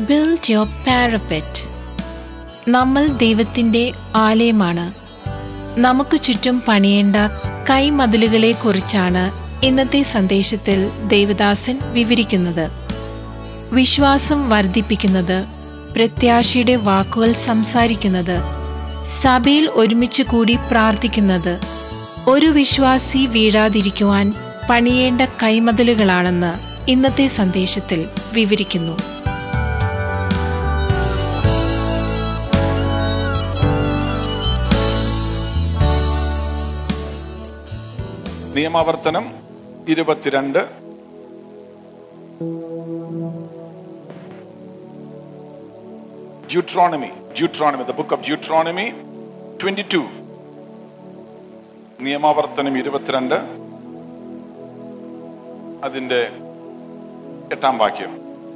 Build your parapet. നമ്മൾ ദൈവത്തിൻ്റെ ആലയമാണ് നമുക്ക് ചുറ്റും പണിയേണ്ട കൈമതിലുകളെക്കുറിച്ചാണ് ഇന്നത്തെ സന്ദേശത്തിൽ ദേവദാസൻ വിവരിക്കുന്നത് വിശ്വാസം വർദ്ധിപ്പിക്കുന്നത് പ്രത്യാശയുടെ വാക്കുകൾ സംസാരിക്കുന്നത് സഭയിൽ ഒരുമിച്ച് കൂടി പ്രാർത്ഥിക്കുന്നത് ഒരു വിശ്വാസി വീഴാതിരിക്കുവാൻ പണിയേണ്ട കൈമതിലുകളാണെന്ന് ഇന്നത്തെ സന്ദേശത്തിൽ വിവരിക്കുന്നു നിയമാവർത്തനം ഇരുപത്തിരണ്ട് Deuteronomy, Deuteronomy, the book of Deuteronomy 22. നിയമാവർത്തനം ഇരുപത്തിരണ്ട് അതിന്റെ എട്ടാം വാക്യം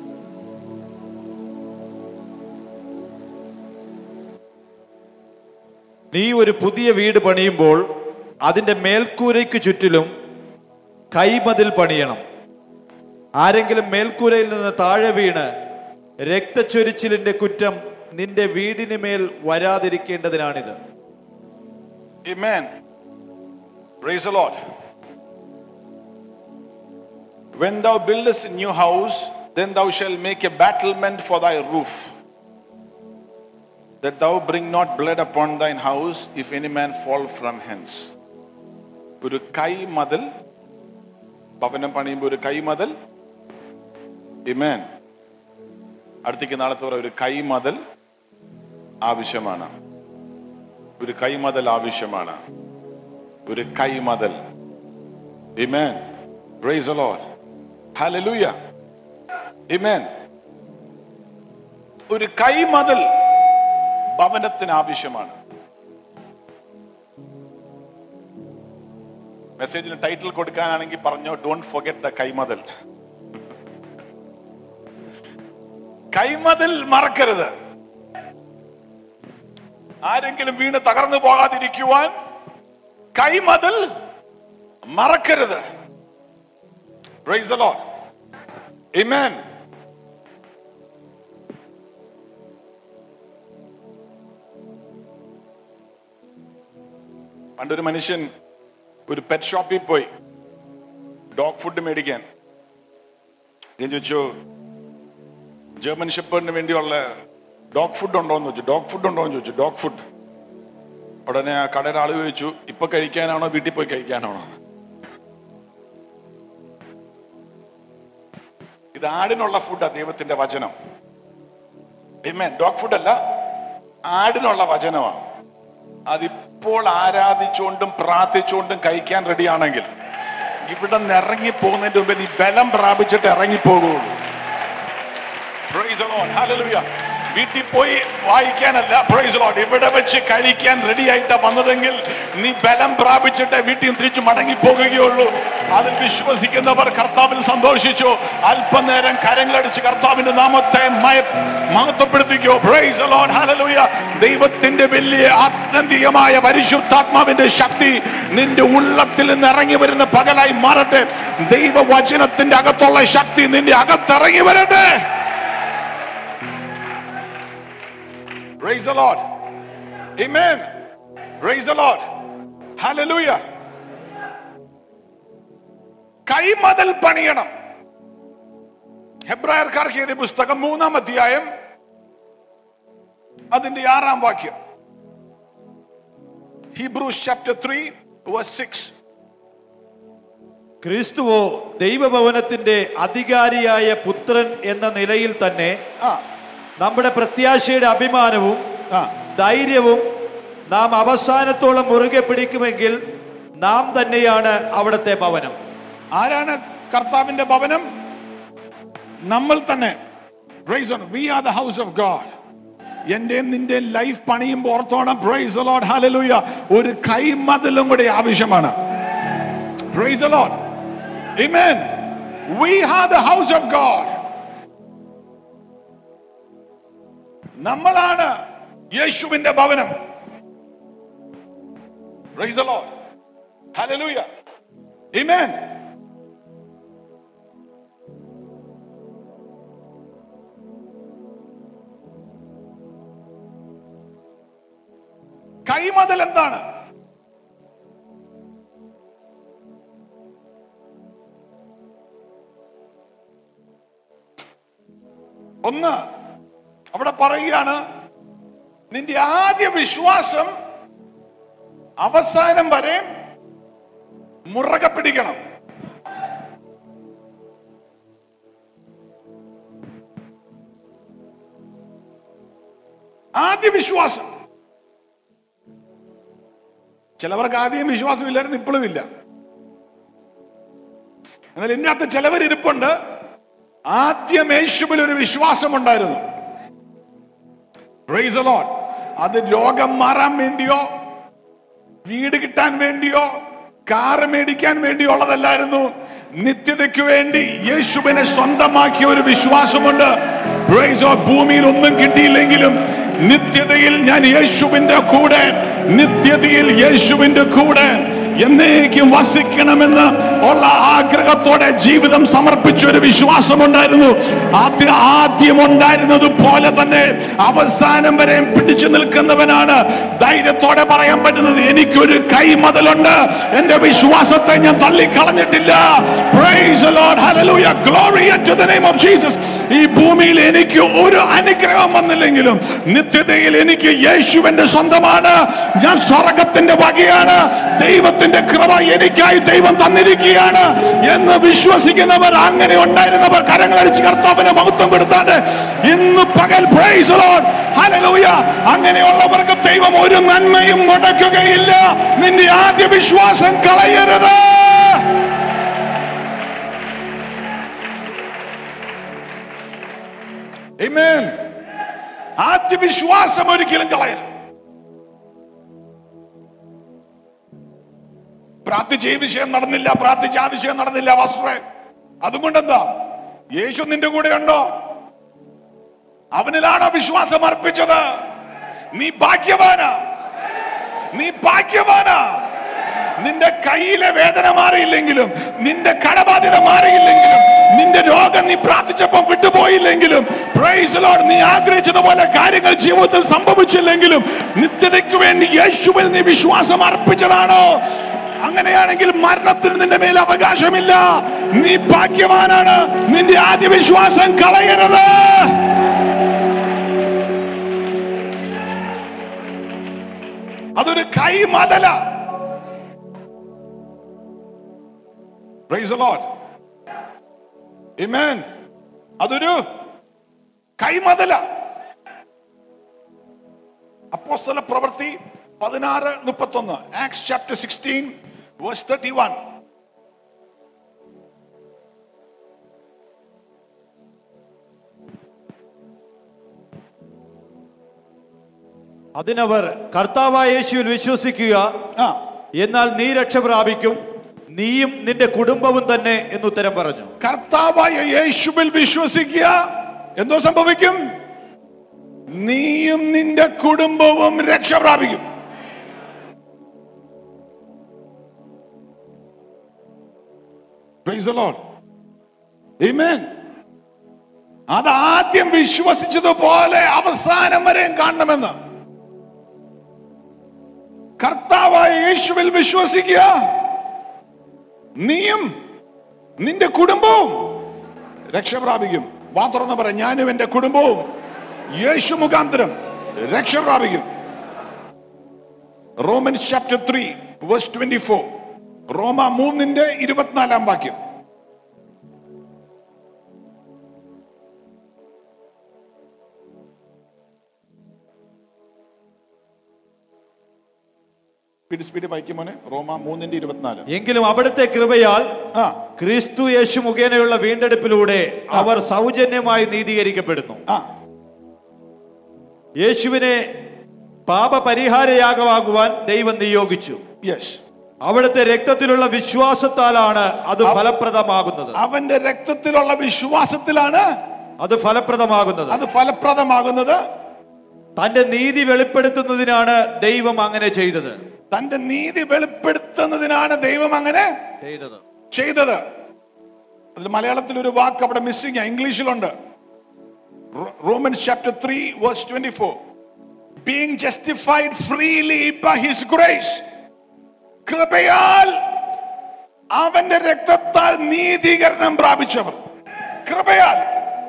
നീ ഒരു പുതിയ വീട് പണിയുമ്പോൾ അതിന്റെ മേൽക്കൂരയ്ക്ക് ചുറ്റിലും കൈമതിൽ പണിയണം ആരെങ്കിലും മേൽക്കൂരയിൽ നിന്ന് താഴെ വീണ് രക്തച്ചൊരിച്ചിലിന്റെ കുറ്റം നിന്റെ വീടിന് മേൽ വരാതിരിക്കേണ്ടതിനാണിത് Amen. Praise the Lord. When thou buildest a new house, then thou shalt make a battlement for thy roof, that thou bring not blood upon thine house, if any man fall from hence. ഒരു കൈ മതിൽ ഭവനം പണിയുമ്പോൾ ഒരു കൈ മതിൽ ഇമേൻ അടുത്തേക്ക് നാളത്തെ പറയാം ഒരു കൈ മതിൽ ആവശ്യമാണ് ഒരു കൈമതൽ ആവശ്യമാണ് ഒരു കൈമതൽ Amen. Praise the Lord. Hallelujah. Amen. ഒരു കൈമതൽ ഭവനത്തിന് ആവശ്യമാണ് മെസ്സേജിന് ടൈറ്റിൽ കൊടുക്കാനാണെങ്കിൽ പറഞ്ഞോ ഡോണ്ട് ഫോർഗെറ്റ് ദ കൈമതൽ കൈമതിൽ മറക്കരുത് ആരെങ്കിലും വീണ് തകർന്നു പോകാതിരിക്കുവാൻ കൈമതിൽ മറക്കരുത് Praise the Lord. Amen. പണ്ടൊരു മനുഷ്യൻ ഒരു പെറ്റ് ഷോപ്പിൽ പോയി ഡോഗ് ഫുഡ് മേടിക്കാൻ ഞാൻ ചോദിച്ചു ജർമ്മൻ ഷെപ്പേർഡിന് വേണ്ടിയുള്ള ഡോഗ് ഫുഡ് ഉണ്ടോ എന്ന് ചോദിച്ചു ഡോഗ് ഫുഡ് ഉണ്ടോ എന്ന് ചോദിച്ചു ഡോഗ് ഫുഡ് ഉടനെ ആ കടയുടെ ആള് ചോദിച്ചു ഇപ്പൊ കഴിക്കാനാണോ വീട്ടിൽ പോയി കഴിക്കാനാണോ ഇത് ആടിനുള്ള ഫുഡാ ദൈവത്തിന്റെ വചനം ഡോഗ് ഫുഡ് അല്ല ആടിനുള്ള വചനമാണ് അതിപ്പോൾ ആരാധിച്ചുകൊണ്ടും പ്രാർത്ഥിച്ചുകൊണ്ടും കഴിക്കാൻ റെഡിയാണെങ്കിൽ ഇവിടെ നിന്ന് ഇറങ്ങി പോകുന്നതിന്റെ മുമ്പേ നീ ബലം പ്രാപിച്ചിട്ട് ഇറങ്ങി പോകുള്ളൂ Praise the Lord. Hallelujah. വീട്ടിൽ പോയി വായിക്കാനല്ല പ്രൈസ് ലോഡ് ഇവിടെ വെച്ച് കഴിക്കാൻ റെഡി ആയിട്ടാ വന്നതെങ്കിൽ നീ ബലം പ്രാപിച്ചിട്ട് വീട്ടിൽ നിന്ന് തിരിച്ചു മടങ്ങി പോകുകയുള്ളൂ അതിൽ വിശ്വസിക്കുന്നവർ കർത്താവിൽ സന്തോഷിച്ചു അല്പനേരം കരങ്ങളടിച്ച് കർത്താവിന്റെ നാമത്തെ മയ- മഹത്വപ്പെടുത്തിക്കോ പ്രൈസ് ലോഡ് ഹല്ലേലൂയ ദൈവത്തിന്റെ വലിയ ആത്യന്തികമായ പരിശുദ്ധാത്മാവിന്റെ ശക്തി നിന്റെ ഉള്ളത്തിൽ നിന്ന് ഇറങ്ങി വരുന്ന പകലായി മാറട്ടെ ദൈവവചനത്തിന്റെ അകത്തുള്ള ശക്തി നിന്റെ അകത്തിറങ്ങി വരട്ടെ Praise the Lord. Amen. Praise the Lord. Hallelujah. കൈമതൽ പണിയണം ഹെബ്രായർക്കാർക്ക് എഴുതിയ പുസ്തകം മൂന്നാം അധ്യായം അതിന്റെ ആറാം വാക്യം ഹീബ്രൂസ് ചാപ്റ്റർ ത്രീ സിക്സ് ക്രിസ്തുവോ ദൈവഭവനത്തിന്റെ അധികാരിയായ പുത്രൻ എന്ന നിലയിൽ തന്നെ ആ നമ്മുടെ പ്രത്യാശയുടെ അഭിമാനവും ആ ധൈര്യവും നാം അവസാനത്തോളം മുറുകെ പിടിക്കുമെങ്കിൽ നാം തന്നെയാണ് അവിടുത്തെ ഭവനം ആരാണ് കർത്താവിന്റെ ഭവനം നമ്മൾ തന്നെ we are the house of God എന്റെ നിന്റെ ലൈഫ് പണിയുമ്പോൾ ഓർത്തോണം പ്രൈസ് ലോഡ് ഹല്ലേലൂയ ഒരു കൈമതിലും കൂടെ ആവശ്യമാണ് praise Lord Amen. We are the house of God. നമ്മളാണ് യേശുവിന്റെ ഭവനം Praise the Lord. Hallelujah. Amen. കൈമതൽ എന്താണ് ഒന്ന് അവിടെ പറയുകയാണ് നിന്റെ ആദ്യ വിശ്വാസം അവസാനം വരെ മുറകെ പിടിക്കണം ആദ്യ വിശ്വാസം ചിലവർക്ക് ആദ്യം വിശ്വാസമില്ലായിരുന്നു ഇപ്പോഴും ഇല്ല എന്നാൽ ഇതിനകത്ത് ചിലവർ ഇരിപ്പുണ്ട് ആദ്യം യേശുവിൽ ഒരു വിശ്വാസം ഉണ്ടായിരുന്നു Praise the Lord. അത് രോഗം മാറാൻ വേണ്ടിയോ വീട് കിട്ടാൻ വേണ്ടിയോ കാറ് മേടിക്കാൻ വേണ്ടിയോ ഉള്ളതല്ലായിരുന്നു നിത്യതയ്ക്ക് വേണ്ടി യേശുവിനെ സ്വന്തമാക്കിയ ഒരു വിശ്വാസമുണ്ട് Praise the Lord. ഭൂമിയിൽ ഒന്നും കിട്ടിയില്ലെങ്കിലും നിത്യതയിൽ ഞാൻ യേശുവിന്റെ കൂടെ നിത്യതയിൽ യേശുവിന്റെ കൂടെ എന്നേക്കും വസിക്കണമെന്ന് ഉള്ള ആഗ്രഹത്തോടെ ജീവിതം സമർപ്പിച്ച ഒരു വിശ്വാസമുണ്ടായിരുന്നു ആദ്യ ആദ്യം ഉണ്ടായിരുന്നത് പോലെ തന്നെ അവസാനം വരെ പിടിച്ചു നിൽക്കുന്നവനാണ് ധൈര്യത്തോടെ പറയാൻ പറ്റുന്നത് എനിക്കൊരു കൈമതലുണ്ട് എന്റെ വിശ്വാസത്തെ ഞാൻ തള്ളിക്കളഞ്ഞിട്ടില്ല Praise the Lord. Hallelujah. Glory to the name of Jesus. ഈ ഭൂമിയിൽ എനിക്ക് ഒരു അനുഗ്രഹം വന്നില്ലെങ്കിലും നിത്യതയിൽ എനിക്ക് യേശുവിന്റെ സ്വന്തമാണ് ഞാൻ സ്വർഗത്തിന്റെ വകയാണ് ദൈവത്തിന്റെ കൃപ എനിക്കായി ദൈവം തന്നിരിക്കുകയാണ് എന്ന് വിശ്വസിക്കുന്നവർ അങ്ങനെ ഉണ്ടായിരുന്നവർ കരങ്ങളടിച്ച് കർത്താവിന് മഹത്വം കൊടുത്താണ്ട് ഇന്ന് പകൽ praise the Lord. Hallelujah. അങ്ങനെയുള്ളവർക്ക് ദൈവം ഒരു നന്മയും മുടക്കുകയില്ല നിന്റെ ആദ്യ വിശ്വാസം കളയരുത് Amen. ആദ്യ വിശ്വാസം ഒരിക്കലും കളയരുത് പ്രാർത്ഥിച്ച ഈ വിഷയം നടന്നില്ല പ്രാർത്ഥിച്ച ആ വിഷയം നടന്നില്ല വസ്ത്രേ അതുകൊണ്ട് എന്താ യേശു നിന്റെ കൂടെ ഉണ്ടോ അവനിലാണോ വിശ്വാസം അർപ്പിച്ചത് നീ ഭാഗ്യവാനാ നീ ഭാഗ്യവാനാ നിന്റെ കയ്യിലെ വേദന മാറിയില്ലെങ്കിലും നിന്റെ കടബാധ്യത മാറിയില്ലെങ്കിലും നിന്റെ രോഗം നീ പ്രാർത്ഥിച്ചപ്പം വിട്ടുപോയില്ലെങ്കിലും praise the Lord, നീ ആഗ്രഹിച്ചതുപോലെ കാര്യങ്ങൾ ജീവിതത്തിൽ സംഭവിച്ചില്ലെങ്കിലും നിത്യതയ്ക്ക് വേണ്ടി യേശുവിൽ നീ വിശ്വാസം അർപ്പിച്ചതാണോ അങ്ങനെയാണെങ്കിൽ മരണത്തിന് നിന്റെ മേൽ അവകാശമില്ല നീ ഭാഗ്യവാനാണ് നിന്റെ ആദ്യ വിശ്വാസം കളയരുത് അതൊരു കൈമതല Praise the Lord. Amen. അതൊരു കൈമതല അപ്പോസ്തല പ്രവൃത്തി പതിനാറ് മുപ്പത്തൊന്ന് Acts chapter sixteen verse thirty one അതിനവർ കർത്താവായ യേശുവിൽ വിശ്വസിക്കുക ആ എന്നാൽ നീ രക്ഷ പ്രാപിക്കും നീയും നിന്റെ കുടുംബവും തന്നെ എന്നുത്തരം പറഞ്ഞു കർത്താവായ യേശുവിൽ വിശ്വസിക്കുക എന്തോ സംഭവിക്കും നീയും നിന്റെ കുടുംബവും രക്ഷ പ്രാപിക്കും Praise the Lord. Amen. അത് ആദ്യം വിശ്വസിച്ചതുപോലെ അവസാനം വരെയും കാണണമെന്ന് കർത്താവായ യേശുവിൽ വിശ്വസിക്കുക നീയും നിന്റെ കുടുംബവും രക്ഷ പ്രാപിക്കും വാ തുറന്ന് പറ ഞാനും എന്റെ കുടുംബവും യേശു മുഖാന്തരം രക്ഷ പ്രാപിക്കും Roman chapter three verse twenty four റോമ മൂന്നിന്റെ ഇരുപത്തിനാലാം വാക്യം സ്പീഡ് സ്പീഡ് വായിക്കും മോനെ റോമ മൂന്നിന്റെ ഇരുപത്തിനാല് എങ്കിലും അവിടുത്തെ കൃപയാൽ ആ ക്രിസ്തു യേശു മുഖേനയുള്ള വീണ്ടെടുപ്പിലൂടെ അവർ സൗജന്യമായി നീതീകരിക്കപ്പെടുന്നു ആ യേശുവിനെ പാപപരിഹാരയാഗമാകുവാൻ ദൈവം നിയോഗിച്ചു യെസ് അവിടുത്തെ രക്തത്തിലുള്ള വിശ്വാസത്താലാണ് അത് ഫലപ്രദമാകുന്നത് അവന്റെ രക്തത്തിലുള്ള വിശ്വാസത്തിലാണ് അത് ഫലപ്രദമാകുന്നത് അത് ഫലപ്രദമാകുന്നത് തന്റെ നീതി വെളിപ്പെടുത്തുന്നതിനാണ് ദൈവം അങ്ങനെ ചെയ്തത് തന്റെ നീതി വെളിപ്പെടുത്തുന്നതിനാണ് ദൈവം അങ്ങനെ ചെയ്തത് ചെയ്തത് അതിൽ മലയാളത്തിൽ ഒരു വാക്ക് അവിടെ മിസ്സിംഗ് ഇംഗ്ലീഷിലുണ്ട് Roman chapter three verse twenty four being justified freely by his grace കൃപയാൽ അവന്റെ രക്തത്താൽ നീതീകരണം പ്രാപിച്ചവർ കൃപയാൽ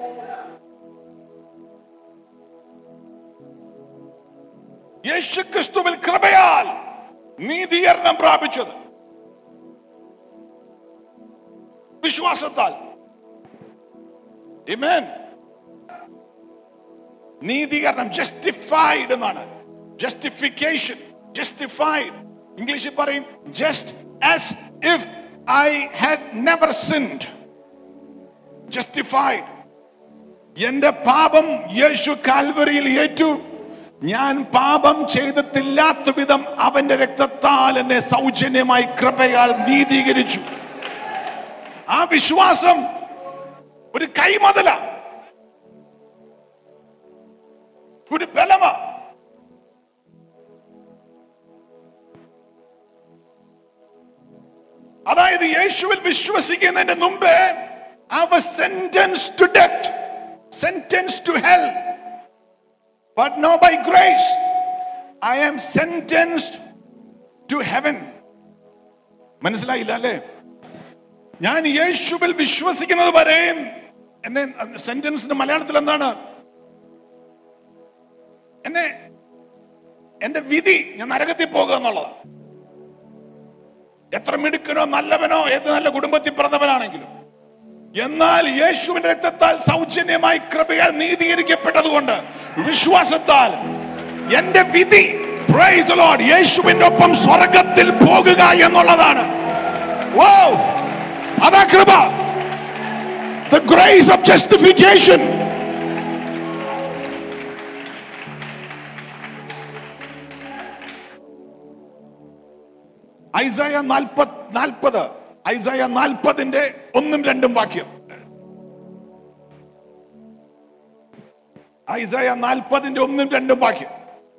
യേശുക്രിസ്തുവിൽ കൃപയാൽ നീതീകരണം പ്രാപിച്ചത് വിശ്വാസത്താൽ Amen. നീതീകരണം ജസ്റ്റിഫൈഡ് എന്നാണ് ജസ്റ്റിഫിക്കേഷൻ ജസ്റ്റിഫൈഡ് ഇംഗ്ലീഷിൽ പറയും just as if I had never sinned justified എന്റെ പാപം യേശു കാൽവറിയിൽ ഏറ്റു ഞാൻ പാപം ചെയ്തിട്ടില്ലാത്ത വിധം അവന്റെ രക്തത്താൽ എന്നെ സൗജന്യമായി കൃപയാൽ നീതീകരിച്ചു ആ വിശ്വാസം ഒരു കൈമതല ഒരു ബലമാ അതായത് യേശുവിൽ വിശ്വസിക്കുന്നതിന് മുമ്പേ അവ sentence to death sentence to hell but no by grace I am sentenced to heaven മനസ്സിലായില്ല അല്ലേ ഞാൻ യേശുവിൽ വിശ്വസിക്കുന്നത് വരെയും എന്നെ സെന്റൻസിന് മലയാളത്തിൽ എന്താണ് എന്നെ എന്റെ വിധി ഞാൻ നരകത്തിൽ പോകുക എന്നുള്ളതാണ് എത്ര മിടുക്കനോ നല്ലവനോ ഏത് നല്ല കുടുംബത്തിൽ പിറന്നവനാണെങ്കിലും എന്നാൽ യേശുവിന്റെ രക്തത്താൽ സൗജന്യമായി കൃപയാൽ നീതീകരിക്കപ്പെട്ടതുകൊണ്ട് വിശ്വാസത്താൽ എന്റെ വിധി praise the Lord, യേശുവിന്റെ ഒപ്പം സ്വർഗത്തിൽ പോകുക എന്നുള്ളതാണ് Wow! അതാ കൃപ the grace of justification Isaiah നാൽപ്പത് നാൽപ്പത് ഐസയ നാൽപ്പതിന്റെ ഒന്നും രണ്ടും വാക്യം ഐസയ നാൽപ്പതിന്റെ ഒന്നും രണ്ടും വാക്യം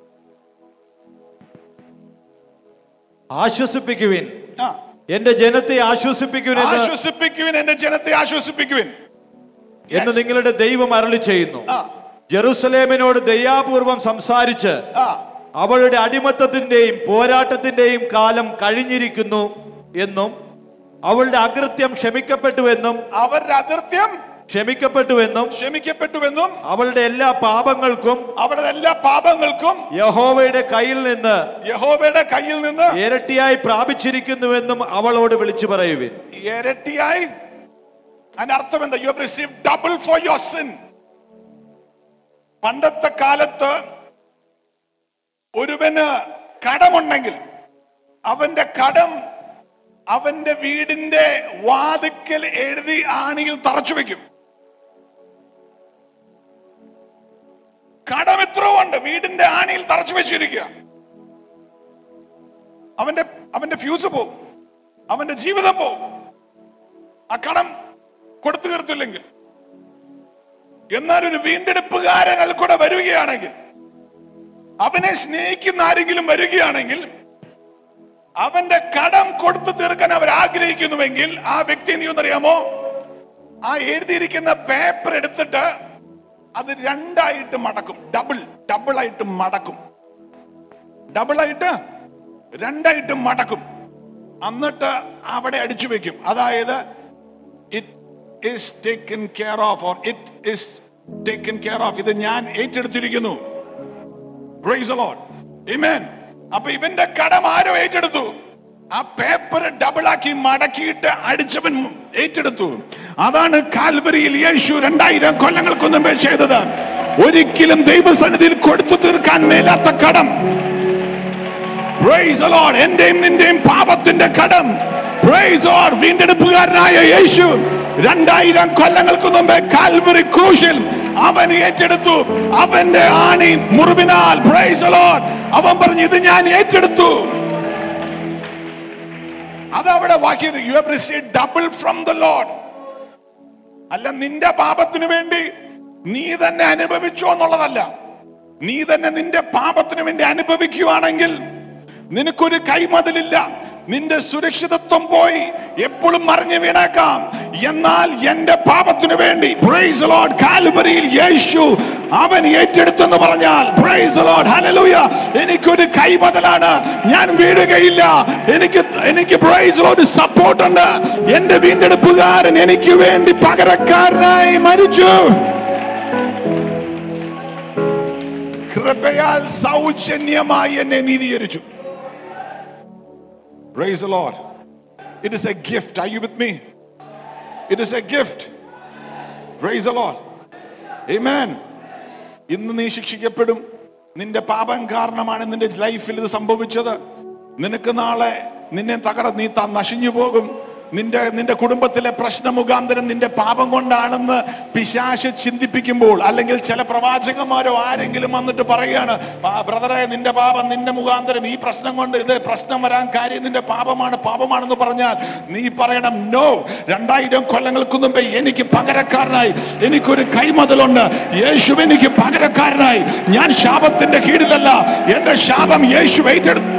ആശ്വസിപ്പിക്കുവിൻ ആ എന്റെ ജനത്തെ ആശ്വസിപ്പിക്കുവിൻ എന്ന് ആശ്വസിപ്പിക്കുവിൻ എന്റെ ജനത്തെ ആശ്വസിപ്പിക്കുവിൻ എന്ന് നിങ്ങളുടെ ദൈവം അരളി ചെയ്യുന്നു ആ ജെറുസലേമിനോട് ദയാപൂർവം സംസാരിച്ച് ആ അവളുടെ അടിമത്തത്തിന്റെയും പോരാട്ടത്തിന്റെയും കാലം കഴിഞ്ഞിരിക്കുന്നു എന്നും അവളുടെ അകൃത്യം ക്ഷമിക്കപ്പെട്ടുവെന്നും അവരുടെ അതിർത്തിയം ക്ഷമിക്കപ്പെട്ടുവെന്നും ക്ഷമിക്കപ്പെട്ടുവെന്നും അവളുടെ എല്ലാ പാപങ്ങൾക്കും അവരുടെ എല്ലാ പാപങ്ങൾക്കും യഹോവയുടെ കയ്യിൽ നിന്ന് യഹോവയുടെ കയ്യിൽ നിന്ന് ഇരട്ടിയായി പ്രാപിച്ചിരിക്കുന്നുവെന്നും അവളോട് വിളിച്ചു പറയുവിൻ ഇരട്ടിയായി അതിന്റെ അർത്ഥം എന്താ you have receive double for your sin പണ്ടത്തെ കാലത്ത് ഒരുവന് കടമുണ്ടെങ്കിൽ അവന്റെ കടം അവന്റെ വീടിന്റെ വാതിക്കൽ എഴുതി ആണിയിൽ തറച്ചു വെക്കും കടം എത്രയോ ഉണ്ട് വീടിന്റെ ആണിയിൽ തറച്ചു വെച്ചിരിക്കുക അവന്റെ അവന്റെ ഫ്യൂസ് പോവും അവന്റെ ജീവിതം പോവും ആ കടം കൊടുത്തു തീർത്തില്ലെങ്കിൽ എന്നാൽ ഒരു വീണ്ടെടുപ്പുകാരൻ അതിൽ കൂടെ വരികയാണെങ്കിൽ അവനെ സ്നേഹിക്കുന്ന ആരെങ്കിലും വരികയാണെങ്കിൽ അവന്റെ കടം കൊടുത്തു തീർക്കാൻ അവർ ആഗ്രഹിക്കുന്നുവെങ്കിൽ ആ വ്യക്തി നീ ഒന്നറിയാമോ ആ എഴുതിയിരിക്കുന്ന പേപ്പർ എടുത്തിട്ട് അത് രണ്ടായിട്ട് മടക്കും ഡബിൾ ഡബിൾ ആയിട്ട് മടക്കും ഡബിൾ ആയിട്ട് രണ്ടായിട്ട് മടക്കും എന്നിട്ട് അവിടെ അടിച്ചു വെക്കും അതായത് it is taken care of or it is taken care of ഇത് ഞാൻ ഏറ്റെടുത്തിരിക്കുന്നു Praise the Lord. Amen. അപ്പൊ ഇവന്റെ കടം ആരോ ഏറ്റെടുത്തു ആ പേപ്പർ ഡബിൾ ആക്കി മടക്കിയിട്ട് അടിച്ചവൻ ഏറ്റെടുത്തു അതാണ് കാൽവരിയിൽ യേശു രണ്ടായിരം കൊല്ലങ്ങൾക്ക് മുമ്പേ ചെയ്തത് ഒരിക്കലും ദൈവസന്നിധിയിൽ കൊടുത്തു തീർക്കാൻ മേലാത്ത കടം Praise the Lord. എന്റെയും നിന്റെയും പാപത്തിന്റെ കടം Praise the Lord. വീണ്ടെടുപ്പുകാരനായ യേശു രണ്ടായിരം കൊല്ലങ്ങൾക്ക് മുമ്പേ കാൽവറി ക്രൂശിൽ അവൻ ഏറ്റെടുത്തു അവന്റെ ആണി മുറിവിനാൽ Praise the Lord. അവൻ പറഞ്ഞു ഇത് ഞാൻ ഏറ്റെടുത്തു അതവിടെ വാക്കിയത് you have receive double from the Lord അല്ല നിന്റെ പാപത്തിനു വേണ്ടി നീ തന്നെ അനുഭവിച്ചോ എന്നുള്ളതല്ല നീ തന്നെ നിന്റെ പാപത്തിനു വേണ്ടി അനുഭവിക്കുവാണെങ്കിൽ നിനക്കൊരു കൈമതിലില്ല നിന്റെ സുരക്ഷിതത്വം പോയി എപ്പോഴും മറിഞ്ഞു വീണേക്കാം എന്നാൽ എന്റെ പാപത്തിനു വേണ്ടി പ്രൈസ് ലോഡ് കാൽവരിയിൽ യേശു അവൻ ഏറ്റെടുത്തെന്ന് പറഞ്ഞാൽ പ്രൈസ് ലോഡ് ഹല്ലേലൂയ എനിക്കൊരു കൈബദലാണ് ഞാൻ വീഴുകയില്ല എനിക്ക് എനിക്ക് പ്രൈസ് ലോഡ് സപ്പോർട്ട് ഉണ്ട് എന്റെ വീണ്ടെടുപ്പുകാരൻ എനിക്ക് വേണ്ടി പകരക്കാരനായി മരിച്ചു കൃപയാൽ സൗജന്യമായി എന്നെ നീതീകരിച്ചു Praise the Lord. It is a gift. Are you with me? It is a gift. Praise the Lord. Amen. ഇന്ന് നീ ശിക്ഷിക്കപ്പെടും നിന്റെ പാപം കാരണമാണ് നിന്റെ ലൈഫിൽ ഇത് സംഭവിച്ചത് നിനക്ക് നാളെ നിന്നെ തകര നീ ത- നശിഞ്ഞു പോകും നിന്റെ നിന്റെ കുടുംബത്തിലെ പ്രശ്ന മുഖാന്തരം നിന്റെ പാപം കൊണ്ടാണെന്ന് പിശാശ ചിന്തിപ്പിക്കുമ്പോൾ അല്ലെങ്കിൽ ചില പ്രവാചകന്മാരോ ആരെങ്കിലും വന്നിട്ട് പറയാണ് "ആ, ബ്രദറെ നിന്റെ പാപം നിന്റെ മുഖാന്തരം ഈ പ്രശ്നം കൊണ്ട് ഇത് പ്രശ്നം വരാൻ കാര്യം നിന്റെ പാപമാണ് പാപമാണെന്ന് പറഞ്ഞാൽ നീ പറയണം നോ രണ്ടായിരം കൊല്ലങ്ങൾക്ക് മുമ്പേ എനിക്ക് പകരക്കാരനായി എനിക്കൊരു കൈമതലുണ്ട് യേശു എനിക്ക് പകരക്കാരനായി ഞാൻ ശാപത്തിന്റെ കീഴിലല്ല എന്റെ ശാപം യേശു ഏറ്റെടുത്തു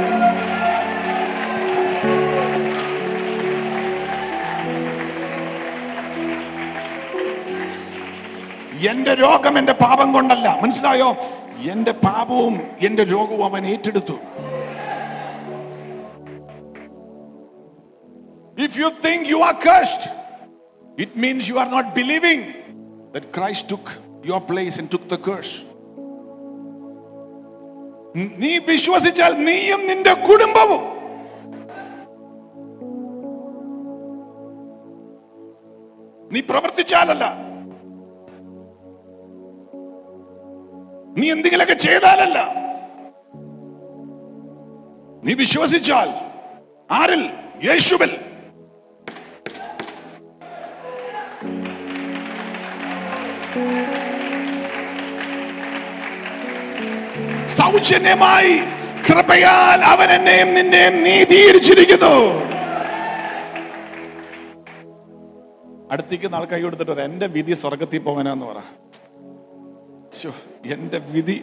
എന്റെ രോഗം എന്റെ പാപം കൊണ്ടല്ല മനസ്സിലായോ എന്റെ പാപവും എന്റെ രോഗവും അവൻ ഏറ്റെടുത്തു If you think you are cursed, it means you are not believing that Christ took your place and took the curse. നീ വിശ്വസിച്ചാൽ നീയും നിന്റെ കുടുംബവും നീ പ്രവർത്തിച്ചാലല്ല നീ എന്തെങ്കിലുമൊക്കെ ചെയ്താലല്ല നീ വിശ്വസിച്ചാൽ ആരിൽ യേശുവിൽ സൗജന്യമായി കൃപയാൽ അവൻ എന്നെയും നിന്നെയും നീതീകരിച്ചിരിക്കുന്നു അടുത്തേക്ക് നാൾ കൈ കൊടുത്തിട്ട് പറ, എന്റെ വിധി സ്വർഗത്തിൽ പോകാനാന്ന് പറ ശ്ശോ, എന്റെ വിധി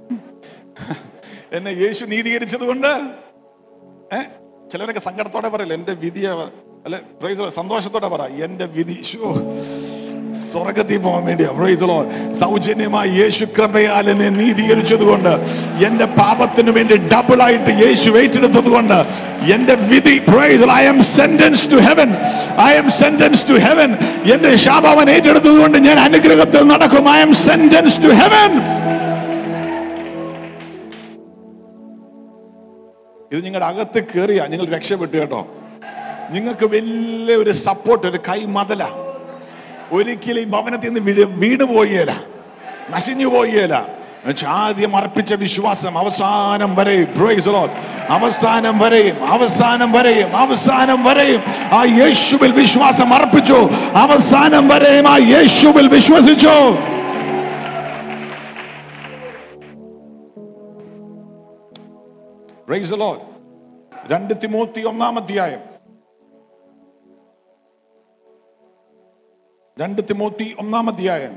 എന്നെ യേശു നീതീകരിച്ചത് കൊണ്ട് ഏ ചിലരൊക്കെ സങ്കടത്തോടെ പറയില്ല എന്റെ വിധിയെ അല്ലെ പ്രൈസ് സന്തോഷത്തോടെ പറ എന്റെ വിധി ഷോ സ്വർഗത്തിൽ പോകാൻ വേണ്ടിയാ പ്രൈസ് ലോർഡ് സൗജന്യമായി യേശു കൃപയാൽ എന്നെ നീതീകരിച്ചത് കൊണ്ട് എന്റെ പാപത്തിന് വേണ്ടി ഡബിൾ ആയിട്ട് യേശു ഏറ്റെടുത്തത് കൊണ്ട് എന്റെ വിധി praise I am sentence to heaven I am sentence to heaven എന്റെ ശാപവൻ ഏറ്റെടുത്തത് കൊണ്ട് ഞാൻ അനുഗ്രഹത്തിൽ നടക്കും I am sentence to heaven ഇത് നിങ്ങളുടെ അകത്ത് കയറിയ നിങ്ങൾ രക്ഷപ്പെട്ടു കേട്ടോ നിങ്ങൾക്ക് വലിയ ഒരു സപ്പോർട്ട് ഒരു കൈ മതല ഒരിക്കലും ഈ ഭവനത്തിൽ നിന്ന് വീട് വീട് പോയേല നശിഞ്ഞു പോയേല എന്നുവെച്ചാ ആദ്യം അർപ്പിച്ച വിശ്വാസം അവസാനം വരെയും praise the Lord. അവസാനം വരെയും അവസാനം വരെയും അവസാനം വരെയും ആ യേശുവിൽ വിശ്വാസം അർപ്പിച്ചു അവസാനം വരെയും ആ യേശുവിൽ വിശ്വസിച്ചു Praise the Lord. രണ്ട് തിമോത്തി ഒന്നാം അധ്യായം രണ്ട് തിമോത്തി ഒന്നാം അധ്യായം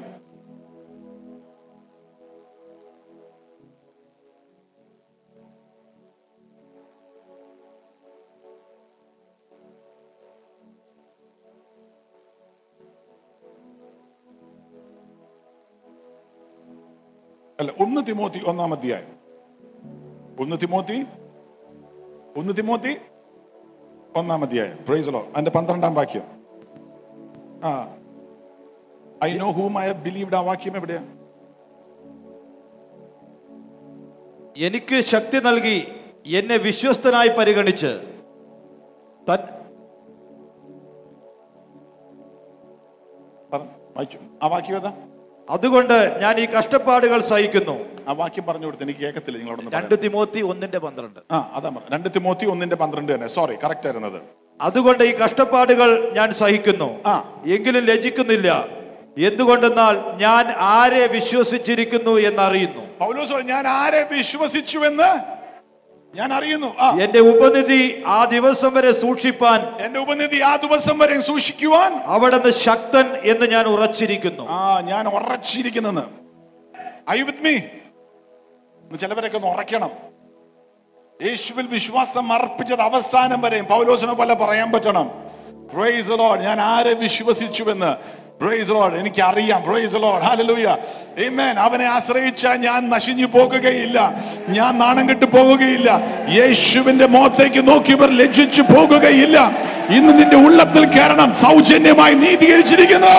അല്ല ഒന്ന് തിമോത്തി ഒന്നാം അധ്യായം ഒന്ന് തിമോത്തി ഒന്ന് തിമോത്തി ഒന്നാം അധ്യായം പ്രൈസലോ അതിന്റെ പന്ത്രണ്ടാം വാക്യം ആ I know whom I believed ആ വാക്യം എവിടെയാ എനിക്ക് ശക്തി നൽകി എന്നെ വിശ്വസ്തനായി പരിഗണിച്ച് തൻ പറ, വായിച്ചു ആ വാക്യം ഏതാ അതുകൊണ്ട് ഞാൻ ഈ കഷ്ടപ്പാടുകൾ സഹിക്കുന്നു ആ വാക്യം പറഞ്ഞു കൊടുത്ത് എനിക്ക് കേൾക്കത്തില്ല നിങ്ങളോടൊന്ന് രണ്ട് തിമോത്തി ഒന്നിന്റെ പന്ത്രണ്ട് ആ അതാ പറഞ്ഞത്. രണ്ട് തിമോത്തി ഒന്നിന്റെ പന്ത്രണ്ട് തന്നെ സോറി കറക്റ്റ് ആയിരുന്നത് അതുകൊണ്ട് ഈ കഷ്ടപ്പാടുകൾ ഞാൻ സഹിക്കുന്നു ആ. എങ്കിലും ലജിക്കുന്നില്ല എന്തുകൊണ്ടെന്നാൽ ഞാൻ ആരെ വിശ്വസിച്ചിരിക്കുന്നു എന്നറിയുന്നു പൗലോസ് പറഞ്ഞു, ഞാൻ ആരെ വിശ്വസിച്ചുവെന്ന് ഞാൻ അറിയുന്നു ആ എന്റെ ഉപനിധി ആ ദിവസം വരെ സൂക്ഷിപ്പാൻ എന്റെ ഉപനിധി ആ ദിവസം വരെ സൂക്ഷിക്കുവാൻ അവിടുന്ന് ശക്തൻ എന്ന് ഞാൻ ഉറച്ചിരിക്കുന്നു ആ ഞാൻ ഉറച്ചിരിക്കുന്നെന്ന് ഐ വിത്ത് മീ ചിലവരൊക്കെ ഒന്ന് ഉറയ്ക്കണം യേശുവിൽ വിശ്വാസം അർപ്പിച്ചത് അവസാനം വരെയും പൗലോസിനെ പോലെ പറയാൻ പറ്റണം പ്രൈസ് ലോഡ് ഞാൻ ആരെ വിശ്വസിച്ചുവെന്ന് പ്രൈസ് ലോഡ് എനിക്ക് അറിയാം പ്രൈസ് ലോഡ് ഹല്ലേലൂയ ആമേൻ അവനെ ആശ്രയിച്ച ഞാൻ നശിഞ്ഞു പോകുകയില്ല ഞാൻ നാണം കെട്ട് പോകുകയില്ല യേശുവിന്റെ മുഖത്തേക്ക് നോക്കിയവർ ലജ്ജിച്ചു പോകുകയില്ല ഇന്ന് നിന്റെ ഉള്ളത്തിൽ കയറണം സൗജന്യമായി നീതീകരിച്ചിരിക്കുന്നു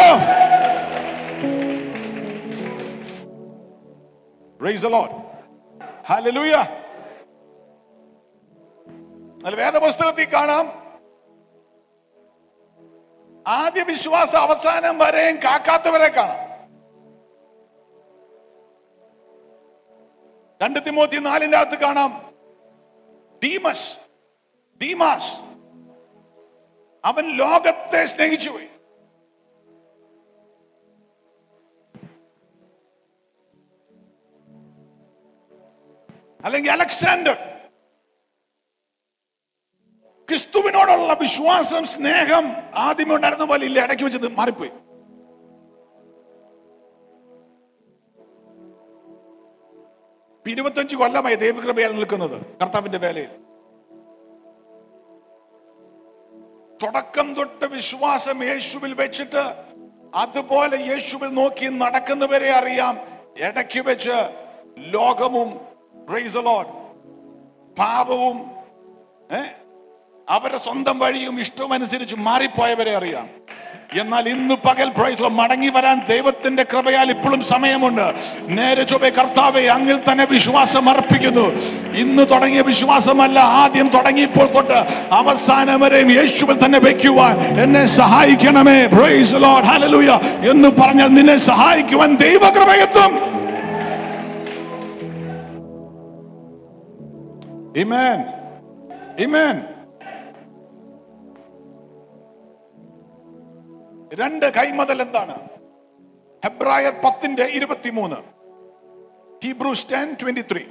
പ്രൈസ് ലോഡ് ഹല്ലേലൂയ എന്നാൽ വേദപുസ്തകത്തിൽ കാണാം ആദ്യ വിശ്വാസം അവസാനം വരെയും കാക്കാത്തവരെ കാണാം രണ്ട് തിമോത്തി നാലിന്റെ അകത്ത് കാണാം ദീമസ് ദീമാസ് അവൻ ലോകത്തെ സ്നേഹിച്ചു പോയി അല്ലെങ്കിൽ അലക്സാണ്ടർ ക്രിസ്തുവിനോടുള്ള വിശ്വാസം സ്നേഹം ആദ്യമേ ഉണ്ടായിരുന്ന പോലെ ഇല്ല ഇടയ്ക്ക് വെച്ചത് മാറിപ്പോയി ഇപ്പൊ ഇരുപത്തഞ്ച് കൊല്ലമായി ദൈവകൃപയാൽ നിൽക്കുന്നത് കർത്താവിന്റെ വേലയിൽ തുടക്കം തൊട്ട് വിശ്വാസം യേശുവിൽ വെച്ചിട്ട് അതുപോലെ യേശുവിൽ നോക്കി നടക്കുന്നവരെ അറിയാം ഇടയ്ക്ക് വെച്ച് ലോകവും praise the Lord, പാപവും ഏ, അവരുടെ സ്വന്തം വഴിയും ഇഷ്ടവും അനുസരിച്ച് മാറിപ്പോയവരെ അറിയാം എന്നാൽ ഇന്ന് പകൽ പ്രൈസ് മടങ്ങി വരാൻ ദൈവത്തിന്റെ കൃപയാൽ ഇപ്പോഴും സമയമുണ്ട് നേരെ ചൊവ്വെ കർത്താവെ അങ്ങിൽ തന്നെ വിശ്വാസം അർപ്പിക്കുന്നു ഇന്ന് തുടങ്ങിയ വിശ്വാസമല്ല ആദ്യം തുടങ്ങിയപ്പോൾ തൊട്ട് അവസാനം വരെയും യേശുവിൽ തന്നെ വെക്കുവാൻ എന്നെ സഹായിക്കണമേ പ്രൈസ് ലോഡ് ഹല്ലേലൂയ എന്ന് പറഞ്ഞാൽ നിന്നെ സഹായിക്കുവാൻ ദൈവകൃപയെത്തും Amen. Amen. രണ്ട് കൈമതൽ എന്താണ് ഹെബ്രായർ പത്തിന്റെ ഇരുപത്തിമൂന്ന് ഹീബ്രൂസ് ടെൻ ട്വന്റി ത്രീ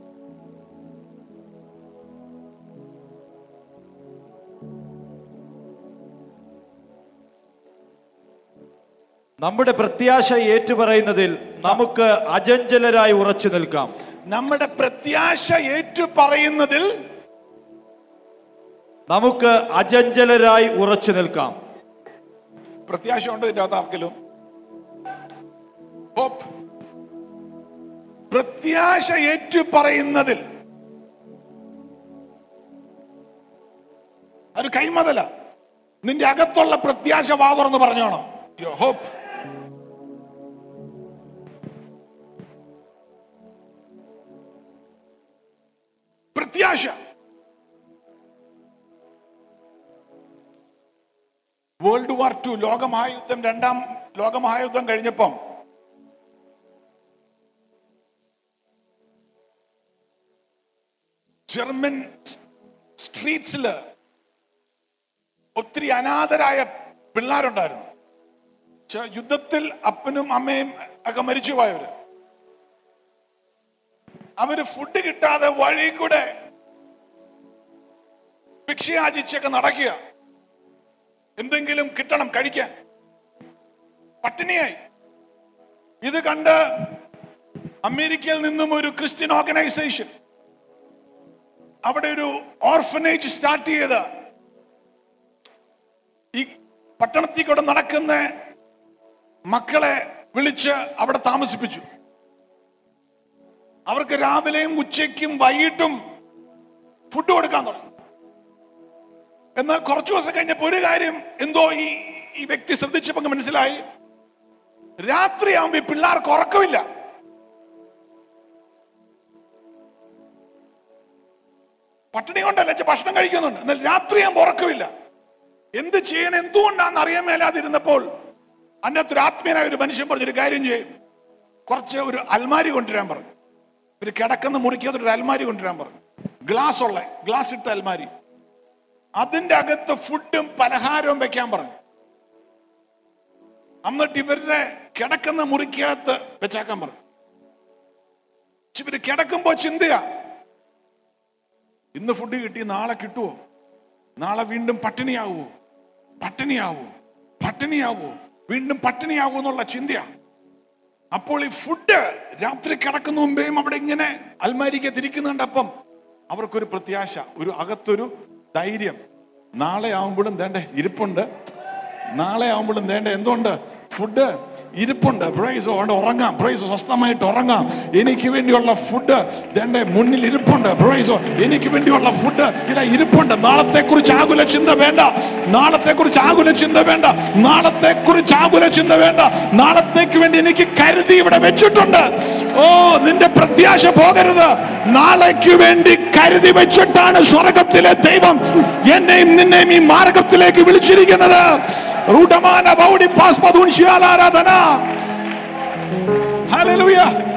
നമ്മുടെ പ്രത്യാശ ഏറ്റുപറയുന്നതിൽ നമുക്ക് അജഞ്ചലരായി ഉറച്ചു നിൽക്കാം നമ്മുടെ പ്രത്യാശ ഏറ്റു പറയുന്നതിൽ നമുക്ക് അജഞ്ചലരായി ഉറച്ചു നിൽക്കാം പ്രത്യാശ ഉണ്ട് ഇതിന്റെ അകത്ത് ആർക്കെങ്കിലും Hope. പ്രത്യാശ ഏറ്റു പറയുന്നതിൽ ഒരു കൈമതല നിന്റെ അകത്തുള്ള പ്രത്യാശ വാ തുറന്ന് പറഞ്ഞോണം യോ ഹോപ്പ് പ്രത്യാശ വേൾഡ് വാർ ടു ലോകമഹായുദ്ധം രണ്ടാം ലോകമഹായുദ്ധം കഴിഞ്ഞപ്പം ജർമ്മൻ സ്ട്രീറ്റ്സില് ഒത്തിരി അനാഥരായ പിള്ളേരുണ്ടായിരുന്നു ചെ- യുദ്ധത്തിൽ അപ്പനും അമ്മയും ഒക്കെ മരിച്ചു പോയവര് അവര് ഫുഡ് കിട്ടാതെ വഴി കൂടെ ഭിക്ഷയാചിച്ചൊക്കെ നടക്കുക എന്തെങ്കിലും കിട്ടണം കഴിക്കാൻ പട്ടിണിയായി ഇത് കണ്ട് അമേരിക്കയിൽ നിന്നും ഒരു ക്രിസ്ത്യൻ ഓർഗനൈസേഷൻ അവിടെ ഒരു ഓർഫനേജ് സ്റ്റാർട്ട് ചെയ്ത് ഈ പട്ടണത്തിൽ കൂടെ നടക്കുന്ന മക്കളെ വിളിച്ച് അവിടെ താമസിപ്പിച്ചു അവർക്ക് രാവിലെയും ഉച്ചയ്ക്കും വൈകിട്ടും ഫുഡ് കൊടുക്കാൻ തുടങ്ങി എന്നാൽ കുറച്ചു ദിവസം കഴിഞ്ഞപ്പോ ഒരു കാര്യം എന്തോ ഈ ഈ വ്യക്തി ശ്രദ്ധിച്ചപ്പോ അങ്ങ് മനസ്സിലായി രാത്രിയാകുമ്പോ ഈ പിള്ളേർക്ക് ഉറക്കമില്ല പട്ടിണി കൊണ്ടല്ല ചെ ഭക്ഷണം കഴിക്കുന്നുണ്ട് എന്നാൽ രാത്രിയാകുമ്പോ ഉറക്കമില്ല എന്ത് ചെയ്യണം എന്തുകൊണ്ടാണെന്ന് അറിയാൻ മേലാതിരുന്നപ്പോൾ അതിനകത്തൊരു ആത്മീയനായ ഒരു മനുഷ്യൻ പറഞ്ഞൊരു കാര്യം ചെയ്യും കുറച്ച് ഒരു അൽമാരി കൊണ്ടുവരാൻ പറഞ്ഞു ഒരു കിടക്കുന്ന മുറിക്കാത്ത ഒരു അൽമാരി കൊണ്ടുവരാൻ പറഞ്ഞു ഗ്ലാസ് ഉള്ള ഗ്ലാസ് ഇട്ട അൽമാരി അതിന്റെ അകത്ത് ഫുഡും പലഹാരവും വെക്കാൻ പറഞ്ഞു എന്നിട്ട് ഇവരുടെ കിടക്കുന്ന മുറിക്കകത്ത് വെച്ചാക്കാൻ പറഞ്ഞു ഇവര് കിടക്കുമ്പോ ചിന്തയാ ഇന്ന് ഫുഡ് കിട്ടി നാളെ കിട്ടുമോ നാളെ വീണ്ടും പട്ടിണിയാവോ പട്ടിണിയാവോ പട്ടിണിയാവോ വീണ്ടും പട്ടിണിയാവോ എന്നുള്ള ചിന്തയാ അപ്പോൾ ഈ ഫുഡ് രാത്രി കിടക്കുന്ന മുമ്പേയും അവിടെ ഇങ്ങനെ അൽമാരിക്ക് തിരിക്കുന്നുണ്ട് അപ്പം അവർക്കൊരു പ്രത്യാശ ഒരു അകത്തൊരു ധൈര്യം നാളെ ആവുമ്പോഴും വേണ്ടേ ഇരിപ്പുണ്ട് നാളെ ആവുമ്പോഴും വേണ്ട എന്തുകൊണ്ട് ഫുഡ് ഇരിപ്പുണ്ട് പ്രൈസ് കൊണ്ട് ഉറങ്ങാം പ്രൈസ് സ്വസ്ഥമായിട്ട് ഉറങ്ങാം എനിക്ക് വേണ്ടിയുള്ള ഫുഡ് വേണ്ട മുന്നിൽ ഇരിപ്പുണ്ട് പ്രൈസോ എനിക്ക് വേണ്ടിയുള്ള ഫുഡ് ഇതാ ഇരിപ്പുണ്ട് നാളത്തെ കുറിച്ച് ആകുല ചിന്ത വേണ്ട നാളത്തെ കുറിച്ച് ആകുല ചിന്ത വേണ്ട നാളത്തെ കുറിച്ച് ആകുല ചിന്ത വേണ്ട നാളത്തേക്ക് വേണ്ടി എനിക്ക് കരുതി ഇവിടെ വെച്ചിട്ടുണ്ട് ഓ നിന്റെ പ്രത്യാശ പോകരുത് നാളേക്ക് വേണ്ടി കരുതി വെച്ചിട്ടാണ് സ്വർഗത്തിലെ ദൈവം എന്നെയും നിന്നെയും ഈ മാർഗത്തിലേക്ക് വിളിച്ചിരിക്കുന്നത് റൂട്ടമാന ബൗഡി പാസ്മധൂൻ ശിയാലാരാധന ഹല്ലേലൂയ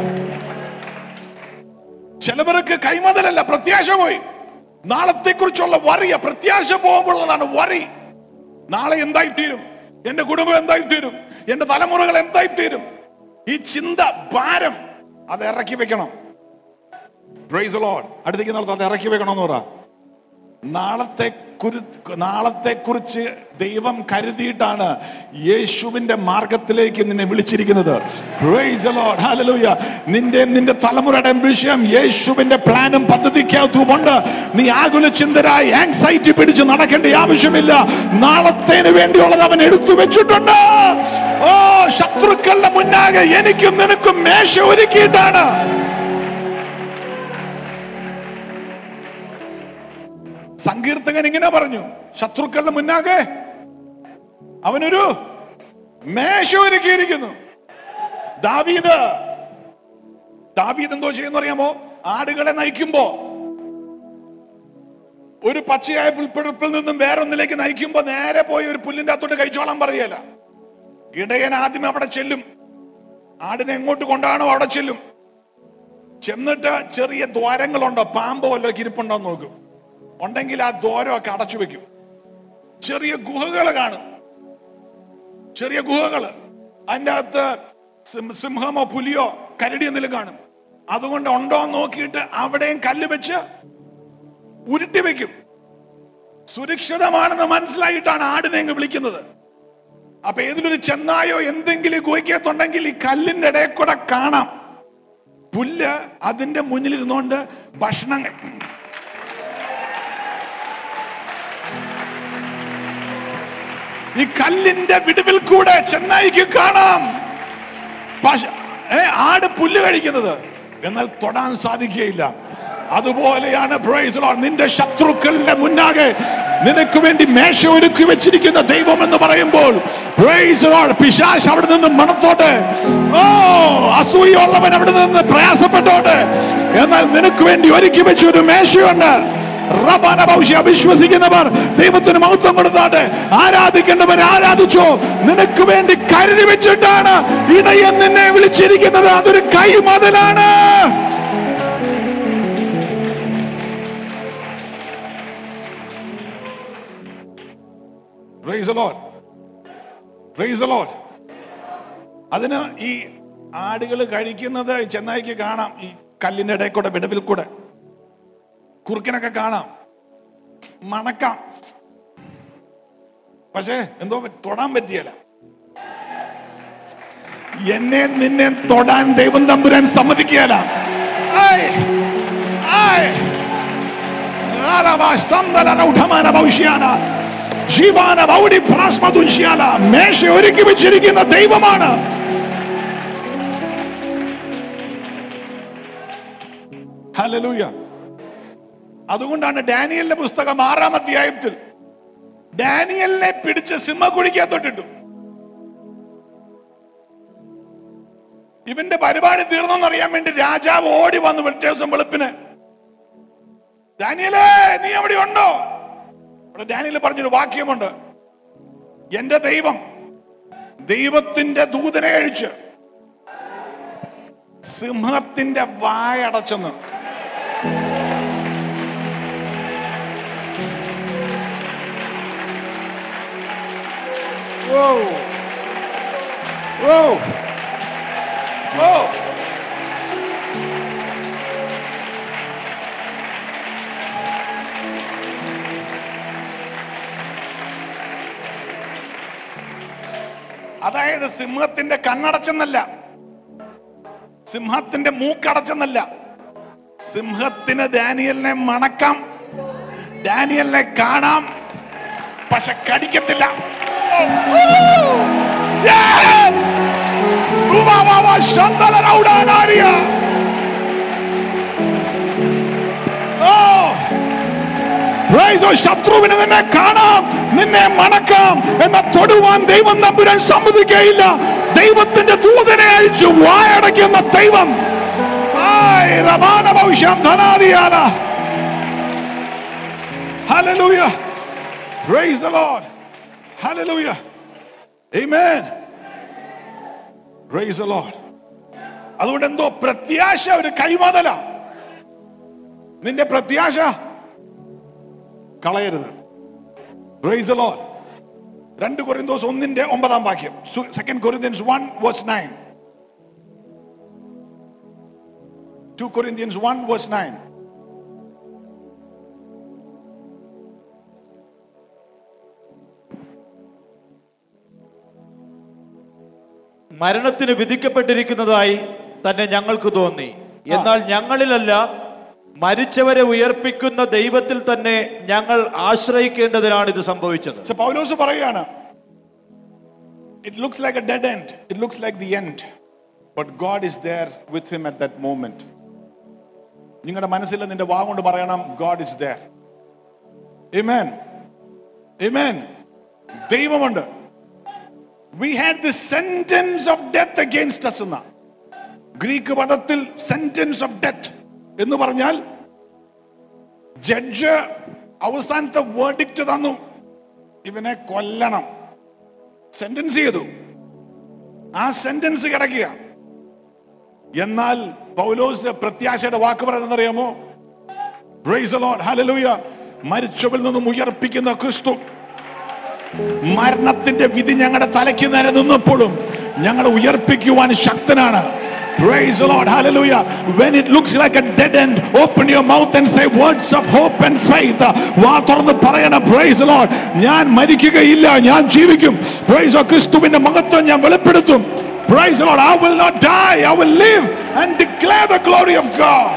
ചിലവർക്ക് കൈമതലല്ല പ്രത്യാശ പോയി നാളത്തെ കുറിച്ചുള്ള വറിയ പ്രത്യാശ പോകുമ്പോഴുള്ളതാണ് വറി നാളെ എന്തായി തീരും എന്റെ കുടുംബം എന്തായി തീരും എന്റെ തലമുറകൾ എന്തായി തീരും ഈ ചിന്ത ഭാരം അത് ഇറക്കി വെക്കണം പ്രൈസ് ലോഡ് അടുത്തേക്ക് നാളത്തെ അത് ഇറക്കി വെക്കണമെന്ന് പറ നാളത്തെ കുറി നാളത്തെ കുറിച്ച് ദൈവം കരുതിയിട്ടാണ് യേശുവിന്റെ മാർഗത്തിലേക്ക് നിന്നെ വിളിച്ചിരിക്കുന്നത് Praise the Lord. Hallelujah. നിന്റെ നിന്റെ തലമുറയുടെ വിഷയം യേശുവിന്റെ പ്ലാനും പദ്ധതിക്കകത്തുമുണ്ട് നീ ആകുല ചിന്തരായി ആങ്സൈറ്റി പിടിച്ച് നടക്കേണ്ട ആവശ്യമില്ല നാളത്തേന് വേണ്ടിയുള്ളത് അവൻ എടുത്തു വെച്ചിട്ടുണ്ട് ഓ ശത്രുക്കളുടെ മുന്നാകെ എനിക്കും നിനക്കും മേശ ഒരുക്കിയിട്ടാണ് സങ്കീർത്തകൻ ഇങ്ങനെ പറഞ്ഞു ശത്രുക്കളുടെ മുന്നാകെ അവനൊരു മേശ ഒരുക്കിയിരിക്കുന്നു ദാവീദ് ദാവീദ് എന്തോ ചെയ്യുന്ന അറിയാമോ ആടുകളെ നയിക്കുമ്പോ ഒരു പച്ചയായ പുൽപ്പിഴപ്പിൽ നിന്നും വേറൊന്നിലേക്ക് നയിക്കുമ്പോ നേരെ പോയി ഒരു പുല്ലിന്റെ അകത്തോട്ട് കഴിച്ചോളാൻ പറയല ഇടയൻ ആദ്യം അവിടെ ചെല്ലും ആടിനെ എങ്ങോട്ട് കൊണ്ടാണോ അവിടെ ചെല്ലും ചെന്നിട്ട് ചെറിയ ദ്വാരങ്ങളുണ്ടോ പാമ്പോ വല്ലോ ഇരിപ്പുണ്ടോ എന്ന് നോക്കും ഉണ്ടെങ്കിൽ ആ ദ്വാരമൊക്കെ അടച്ചു വെക്കും ചെറിയ ഗുഹകൾ കാണും ചെറിയ ഗുഹകള് അതിൻ്റെ അകത്ത് സിം- സിംഹമോ പുലിയോ കരടി എന്തെങ്കിലും കാണും അതുകൊണ്ട് ഉണ്ടോ എന്ന് നോക്കിയിട്ട് അവിടെയും കല്ല് വെച്ച് ഉരുട്ടി വെക്കും സുരക്ഷിതമാണെന്ന് മനസ്സിലായിട്ടാണ് ആടിനെ അങ്ങ് വിളിക്കുന്നത് അപ്പൊ ഏതിലൊരു ചെന്നായോ എന്തെങ്കിലും ഗുഹയ്ക്കത്തുണ്ടെങ്കിൽ ഈ കല്ലിന്റെ ഇടയിൽ കൂടെ കാണാം പുല്ല് അതിന്റെ മുന്നിൽ ഇരുന്നുകൊണ്ട് ഭക്ഷണം കഴിക്കും ഈ കല്ലിന്റെ വിടുവിൽ കൂടെ ചെന്നൈക്ക് കാണാം പശ- ഏ, ആട് പുല്ല് കഴിക്കുന്നത് എന്നാൽ തൊടാൻ സാധിക്കുകയില്ല അതുപോലെയാണ് praise the Lord. നിന്റെ ശത്രുക്കളുടെ മുന്നാകെ നിനക്ക് വേണ്ടി മേശ ഒരുക്കി വെച്ചിരിക്കുന്ന ദൈവം എന്ന് പറയുമ്പോൾ praise the Lord. പിശാച് അവിടെ നിന്ന് മണത്തോട്ടെ ഓ അസൂയുള്ളവൻ അവിടെ നിന്ന് പ്രയാസപ്പെട്ടോട്ടെ എന്നാൽ നിനക്ക് വേണ്ടി ഒരുക്കി വെച്ച ഒരു മേശയുണ്ട് റബ്ബാന ഭൗഷ്യ വിശ്വസിക്കുന്നവർ ദൈവത്തിന് മഹത്വം കൊടുത്താട്ടെ ആരാധിക്കേണ്ടവർ ആരാധിച്ചോ നിനക്ക് വേണ്ടി കരുതി വെച്ചിട്ടാണ് ഇടയൻ നിന്നെ വിളിച്ചിരിക്കുന്നത് അതൊരു കൈമതലാണ് Praise the Lord. Praise the Lord. അതിന് ഈ ആടുകൾ കഴിക്കുന്നത് ചെന്നായിക്ക് കാണാം ഈ കല്ലിന്റെ ഇടയിൽ കൂടെ വിടവിൽ കൂടെ കുറുക്കനൊക്കെ കാണാം മണക്കാം പക്ഷേ എന്തോ പ- തൊടാൻ പറ്റിയല്ല എന്നെ നിന്നെ തൊടാൻ ദൈവം തമ്പുരാൻ സമ്മതിക്കുകയല്ല ആയ്, ആയ്. ആലവ സന്തലന ഉഠമാന ഭവിഷ്യാന. ജീവാന ഭൗഡി പ്രാസ്മദുഷ്യാല. മേശ ഒരുക്കി വെച്ചിരിക്കുന്ന ദൈവമാണ് ഹല്ലേലൂയ അതുകൊണ്ടാണ് ഡാനിയലിന്റെ പുസ്തകം ആറാം അധ്യായത്തിൽ ഡാനിയലിനെ പിടിച്ച് സിംഹക്കുഴിക്കകത്തോട്ടിട്ടു ഇവന്റെ പരിപാടി തീർന്നെന്നറിയാൻ വേണ്ടി രാജാവ് ഓടി വന്നു പിറ്റേ ദിവസം വെളുപ്പിന് ഡാനിയലേ നീ അവിടെ ഉണ്ടോ അവിടെ ഡാനിയൽ പറഞ്ഞൊരു വാക്യമുണ്ട് എന്റെ ദൈവം ദൈവത്തിന്റെ ദൂതനെ അഴിച്ച് സിംഹത്തിന്റെ വായടച്ചെന്ന് Whoa. Whoa. Whoa. അതായത് സിംഹത്തിന്റെ കണ്ണടച്ചെന്നല്ല സിംഹത്തിന്റെ മൂക്കടച്ചെന്നല്ല സിംഹത്തിന് ഡാനിയലിനെ മണക്കാം ഡാനിയലിനെ കാണാം പക്ഷെ കടിക്കത്തില്ല Yeah! ഉവ്വാവാവാ, ശന്തലനൗഡാനാരിയ. Oh! Praise the ശത്രുവിന് നിന്നെ കാണാം നിന്നെ മണക്കാം എന്ന തൊടുവാൻ ദൈവം തമ്പുരാൻ സമ്മതിക്കയില്ല ദൈവത്തിന്റെ ദൂതനെ അഴിച്ചു വായടയ്ക്കുന്ന ദൈവം ആയ് റമാന ഭവിഷ്യം ധനാദിയാല Hallelujah. Praise the Lord. Hallelujah. Amen. Praise the Lord. അതുകൊണ്ട് എന്തോ പ്രത്യാശ ഒരു കൈമാതല നിന്റെ പ്രത്യാശ കളയരുത് പ്രൈസ് the Lord. രണ്ട് കൊരിന്തോസ് ഒന്നിന്റെ ഒമ്പതാം വാക്യം second Corinthians one verse nine two Corinthians one verse nine മരണത്തിന് വിധിക്കപ്പെട്ടിരിക്കുന്നതായി തന്നെ ഞങ്ങൾക്ക് തോന്നി എന്നാൽ ഞങ്ങളിലല്ല മരിച്ചവരെ ഉയർപ്പിക്കുന്ന ദൈവത്തിൽ തന്നെ ഞങ്ങൾ ആശ്രയിക്കേണ്ടതിനാണ് ഇത് സംഭവിച്ചത് So പൗലോസ് പറയുകയാണ് it looks like a dead end it looks like the end but God is there with him at that moment നിങ്ങളുടെ മനസ്സിൽ നിന്റെ വാ കൊണ്ട് പറയണം God is there Amen. Amen. ദൈവമുണ്ട് we had the sentence of death against us എന്ന Greek പദത്തിൽ sentence of death എന്ന് പറഞ്ഞാൽ ജഡ്ജ് അവസാനത്തെ വേർഡിക്റ്റ് തന്നു ഇവനെ കൊല്ലണം സെന്റൻസ് ചെയ്തു ആ സെന്റൻസ് കിടക്കുക എന്നാൽ പൗലോസ് പ്രത്യാശയുടെ വാക്ക് പറയുന്നത് അറിയാമോ Praise the Lord. Hallelujah. മരിച്ചവരിൽ നിന്നും ഉയർപ്പിക്കുന്ന ക്രിസ്തു മരണത്തിന്റെ വിധി ഞങ്ങളുടെ തലയ്ക്ക് നേരെ നിന്നപ്പോഴും ഞങ്ങളെ ഉയർപ്പിക്കുവാൻ ശക്തനാണ് Praise the Lord. Hallelujah. When it looks like a dead end, open your mouth and say words of hope and faith. വാ തുറന്ന് പറയണം Praise the Lord. ഞാൻ മരിക്കുകയില്ല ഞാൻ ജീവിക്കും Praise the ക്രിസ്തുവിന്റെ മഹത്വം ഞാൻ വെളിപ്പെടുത്തും Praise the Lord. I will not die. I will live and declare the glory of God.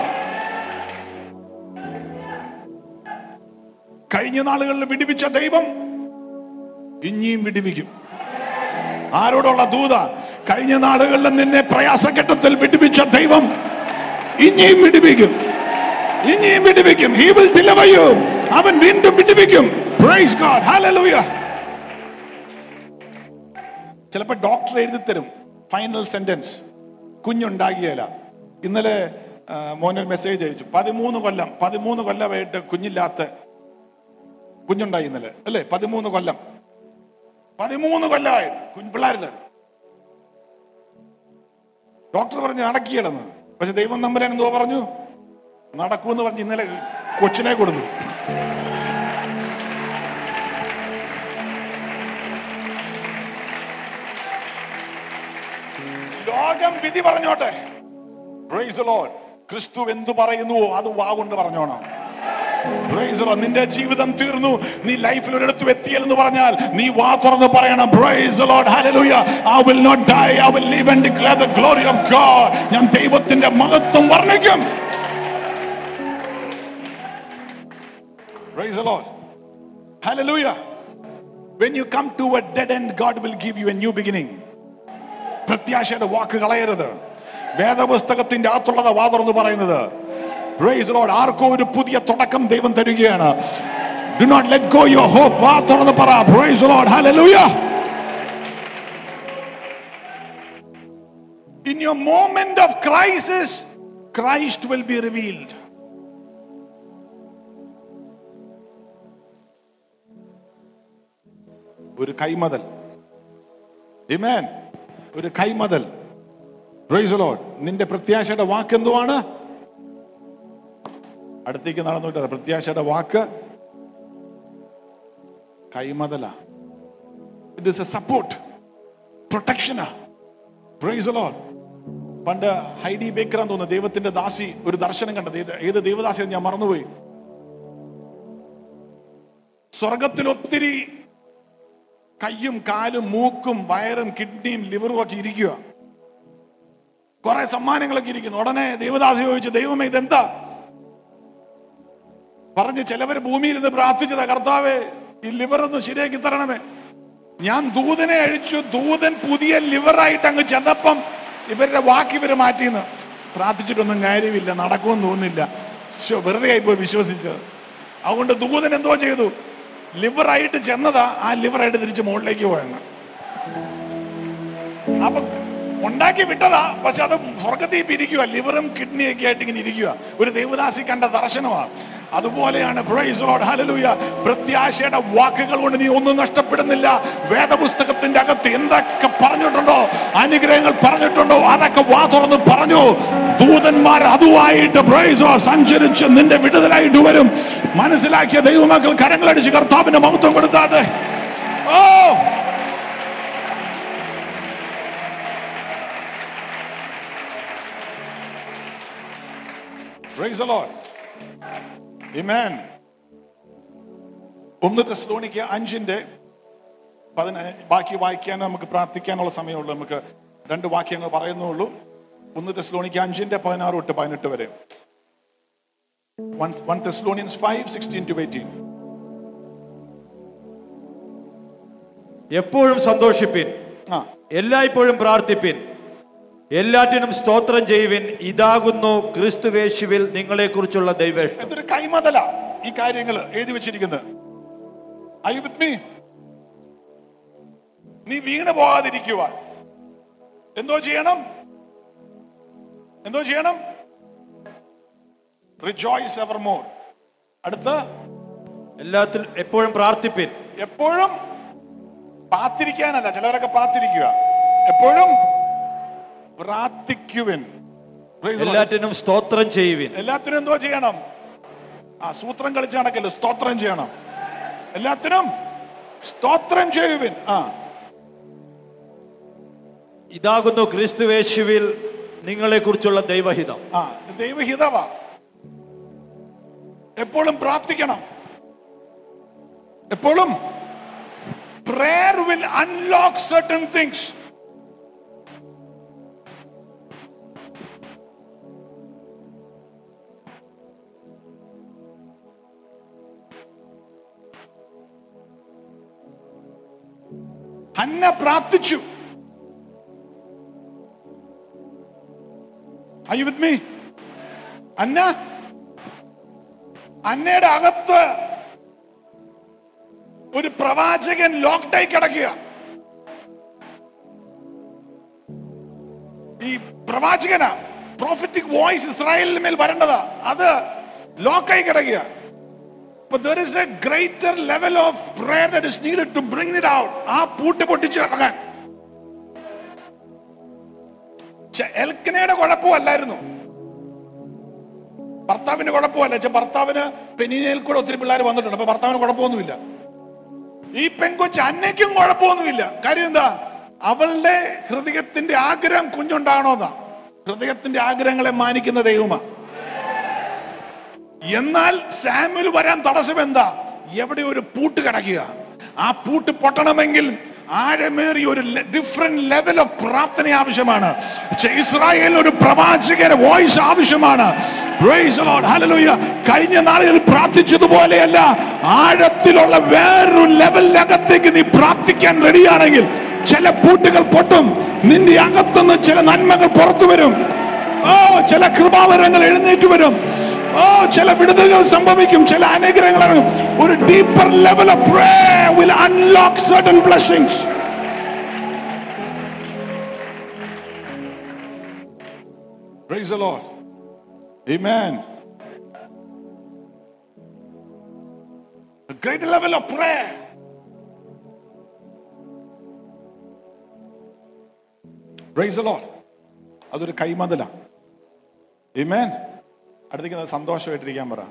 കഴിഞ്ഞ നാളുകളിൽ വിടുവിച്ച ദൈവം ഇനിയും വിടുവിക്കും ആരോടുള്ള ദൂത കഴിഞ്ഞ നാളുകളിൽ നിന്നെ പ്രയാസഘട്ടത്തിൽ വിടുവിച്ച ദൈവം ഇനിയും വിടുവിക്കും ഇനിയും വിടുവിക്കും ഹി വിൽ ഡിലിവർ യു അവൻ വീണ്ടും വിടുവിക്കും പ്രൈസ് ഗോഡ് ഹല്ലേലൂയ ചിലപ്പോൾ ഡോക്ടർ എഴുതി തരും ഫൈനൽ സെന്റൻസ് കുഞ്ഞുണ്ടാകിയല്ല ഇന്നലെ ആ, മോനൊരു മെസ്സേജ് അയച്ചു പതിമൂന്ന് കൊല്ലം പതിമൂന്ന് കൊല്ലമായിട്ട് കുഞ്ഞില്ലാത്ത കുഞ്ഞുണ്ടായി ഇന്നലെ അല്ലേ പതിമൂന്ന് കൊല്ലം പതിമൂന്ന് കൊല്ലമായിട്ട് കുഞ്ഞിപ്പിള്ളാരില്ല ഡോക്ടർ പറഞ്ഞു നടക്കിയല്ലെന്ന് പക്ഷെ ദൈവം നമ്പരാൻ എന്തോ പറഞ്ഞു നടക്കൂന്ന് പറഞ്ഞ് ഇന്നലെ കൊച്ചിനെ കൊടുത്തു ലോകം വിധി പറഞ്ഞോട്ടെ Praise the Lord. ക്രിസ്തു എന്തു പറയുന്നുവോ അത് വാ കൊണ്ട് പറഞ്ഞോണം Praise the Lord. നിന്റെ ജീവിതം തീർന്നു നീ ലൈഫിൽ ഒരിടത്ത് എത്തിയെന്ന് പറഞ്ഞാൽ നീ വാ തുറന്ന് പറയണം Praise the Lord. Hallelujah. I will not die. I will live and declare the glory of God. ഞാൻ ദൈവത്തിന്റെ മഹത്വം വർണ്ണിക്കും Praise the Lord. Hallelujah. When you come to a dead end, God will give you a new beginning. പ്രത്യാശയുടെ വാക്ക് കളയരുത് വേദപുസ്തകത്തിന്റെ അകത്തുള്ളത് വാ തുറന്ന് പറയുന്നത് Praise the Lord. ആർക്കോ ഒരു പുതിയ തുടക്കം ദൈവം തരികയാണ് Do not let go your hope. വാ തുറന്ന് പറ Praise the Lord. Hallelujah. In your moment of crisis, Christ will be revealed. ഒരു കൈമതൽ Amen. ഒരു കൈമതൽ Praise the Lord. നിന്റെ പ്രത്യാശയുടെ വാക്ക് എന്തുവാണ് അടുത്തേക്ക് നടന്നുവിട്ടത് പ്രത്യാശയുടെ വാക്ക് കൈമതല ഇറ്റ് ഇസ് എ സപ്പോർട്ട് പ്രൊട്ടക്ഷനാ പ്രൈസ് ലോഡ് പണ്ട് ഹൈഡി ബേക്കർ എന്ന് തോന്നുന്നു ദൈവത്തിന്റെ ദാസി ഒരു ദർശനം കണ്ടത് ഏത് ഏത് ദൈവദാസി ഞാൻ മറന്നുപോയി സ്വർഗത്തിൽ ഒത്തിരി കയ്യും കാലും മൂക്കും വയറും കിഡ്നിയും ലിവറും ഒക്കെ ഇരിക്കുക കുറെ സമ്മാനങ്ങളൊക്കെ ഇരിക്കുന്നു ഉടനെ ദൈവദാസി ചോദിച്ചു ദൈവമേ ഇതെന്താ പറഞ്ഞ് ചിലവർ ഭൂമിയിൽ നിന്ന് പ്രാർത്ഥിച്ചതാ കർത്താവേ ഈ ലിവർ ഒന്ന് ശരിയാക്കി തരണമേ ഞാൻ ദൂതനെ അഴിച്ചു ദൂതൻ പുതിയ ലിവറായിട്ട് അങ്ങ് ചെന്നപ്പം ഇവരുടെ വാക്ക് ഇവര് മാറ്റിയെന്ന് പ്രാർത്ഥിച്ചിട്ടൊന്നും കാര്യമില്ല നടക്കുമെന്ന് തോന്നുന്നില്ല ശ്ശോ, വെറുതെ ആയിപ്പോയി വിശ്വസിച്ചത് അതുകൊണ്ട് ദൂതൻ എന്തോ ചെയ്തു ലിവറായിട്ട് ചെന്നതാ ആ ലിവറായിട്ട് തിരിച്ച് മുകളിലേക്ക് പോയെന്ന് അപ്പൊ ഉണ്ടാക്കി വിട്ടതാ പക്ഷെ അത് സ്വർഗത്തിൽ ഇപ്പൊ ഇരിക്കുക ലിവറും കിഡ്നിയൊക്കെ ആയിട്ട് ഇങ്ങനെ ഇരിക്കുക ഒരു ദേവദാസി കണ്ട ദർശനമാണ് അതുപോലെയാണ് praise the Lord, hallelujah. പ്രത്യാശയുടെ വാക്കുകൾ കൊണ്ട് നീ ഒന്നും നഷ്ടപ്പെടുന്നില്ല വേദപുസ്തകത്തിന്റെ അകത്ത് എന്തൊക്കെ പറഞ്ഞിട്ടുണ്ടോ അനുഗ്രഹങ്ങൾ പറഞ്ഞിട്ടുണ്ടോ അതൊക്കെ വാ തുറന്ന് പറഞ്ഞു ദൂതന്മാർ അതുമായിട്ട് praise the Lord, സഞ്ചരിച്ച് നിന്റെ വിടുതലായിട്ട് വരും മനസ്സിലാക്കിയ ദൈവമക്കൾ കരങ്ങളടിച്ച് കർത്താവിന്റെ മഹത്വം കൊടുത്താട്ടെ ഓ Praise the Lord. Amen. ഒന്ന് തെസ്ലോണിക്ക് അഞ്ചിന്റെ പതിന ബാക്കി വായിക്കാൻ നമുക്ക് പ്രാർത്ഥിക്കാനുള്ള സമയമുള്ളൂ നമുക്ക് രണ്ട് വാക്യങ്ങൾ പറയുന്നുള്ളൂ ഒന്ന് തെസ്ലോണിക്ക് അഞ്ചിന്റെ പതിനാറ് തൊട്ട് പതിനെട്ട് വരെ one Thessalonians five sixteen to eighteen എപ്പോഴും സന്തോഷിപ്പിൻ ആ എല്ലായ്പ്പോഴും പ്രാർത്ഥിപ്പിൻ എല്ലാറ്റിനും സ്തോത്രം ചെയ്യുവിൻ ഇതാകുന്നു ക്രിസ്തുവേശുവിൽ നിങ്ങളെക്കുറിച്ചുള്ള ദൈവേഷ്ടം എന്തൊരു കൈമതല ഈ കാര്യങ്ങൾ എഴുതി വെച്ചിരിക്കുന്നത് Are you with me? നീ വീണ് പോകാതിരിക്കുവാൻ എന്തോ ചെയ്യണം എന്തോ ചെയ്യണം റിജോയ്സ് എവർ മോർ അടുത്ത എല്ലാത്തിലും എപ്പോഴും പ്രാർത്ഥിപ്പിൻ എപ്പോഴും പാത്തിരിക്കാനല്ല ചിലവരൊക്കെ പാത്തിരിക്കുക എപ്പോഴും പ്രാർത്ഥിക്കുവിൻ Praise the Lord. എല്ലാറ്റിനും സ്തോത്രം ചെയ്യുവിൻ എല്ലാത്തിനും എന്തോ ചെയ്യണം ആ സൂത്രം കളിച്ച് നടക്കല്ലോ സ്തോത്രം ചെയ്യണം എല്ലാത്തിനും സ്തോത്രം ചെയ്യുവിൻ ആ ഇതാകുന്നു ക്രിസ്തുവേശുവിൽ നിങ്ങളെക്കുറിച്ചുള്ള ദൈവഹിതം ആ ദൈവഹിതവാ എപ്പോഴും പ്രാർത്ഥിക്കണം എപ്പോഴും prayer will unlock certain things Hannah പ്രാർത്ഥിച്ചു Are you with me? അന്ന അന്നയുടെ അകത്ത് ഒരു പ്രവാചകൻ ലോക്ക്ഡായി കിടക്കുക ഈ പ്രവാചകനാ പ്രോഫിറ്റിക് വോയിസ് ഇസ്രായേലിന് മേൽ വരേണ്ടതാ അത് ലോക്കായി കിടക്കുക But there is a greater level of prayer that is needed to bring it out. ആ പൂട്ട് പൊട്ടിച്ച് ഇറങ്ങാൻ ചെ- എൽക്കനയുടെ കുഴപ്പമല്ലായിരുന്നു ഭർത്താവിന്റെ കുഴപ്പമല്ല ചെ ഭർത്താവിന് പെനീനയിൽ കൂടെ ഒത്തിരി പിള്ളേർ വന്നിട്ടുണ്ട് അപ്പൊ ഭർത്താവിന് കുഴപ്പമൊന്നുമില്ല ഈ പെങ്കൊച്ച് അന്നയ്ക്കും കുഴപ്പമൊന്നുമില്ല കാര്യം എന്താ അവളുടെ ഹൃദയത്തിന്റെ ആഗ്രഹം കുഞ്ഞുണ്ടാകണമെന്നാ ഹൃദയത്തിന്റെ ആഗ്രഹങ്ങളെ മാനിക്കുന്ന ദൈവമാ എന്നാൽ സാമുൽ വരാൻ തടസ്സം എന്താ എവിടെ ഒരു പൂട്ട് കിടക്കുക ആ പൂട്ട് പൊട്ടണമെങ്കിൽ ആഴമേറിയ ഒരു ഡിഫറെന്റ് ലെവൽ ഓഫ് പ്രാർത്ഥന ആവശ്യമാണ് ചെ- ഇസ്രായേലിന് ഒരു പ്രവാചകന്റെ വോയിസ് ആവശ്യമാണ് Praise the Lord. Hallelujah. കഴിഞ്ഞ നാളുകളിൽ പ്രാർത്ഥിച്ചതുപോലെയല്ല ആഴത്തിലുള്ള വേറൊരു ലെവലിനകത്തേക്ക് നീ പ്രാർത്ഥിക്കാൻ റെഡിയാണെങ്കിൽ ചില പൂട്ടുകൾ പൊട്ടും നിന്റെ അകത്തുനിന്ന് ചില നന്മകൾ പുറത്തു വരും ഓ ചില കൃപാവരങ്ങൾ എഴുന്നേറ്റ് വരും ഓ ചില വിടുതലുകൾ സംഭവിക്കും ചില അനുഗ്രഹങ്ങൾ ഇറങ്ങും ഒരു deeper level of prayer will unlock certain blessings praise the lord amen a greater level of prayer praise the lord അതൊരു കൈമതല Amen. അടുത്തേക്ക് സന്തോഷമായിട്ടിരിക്കാൻ പറ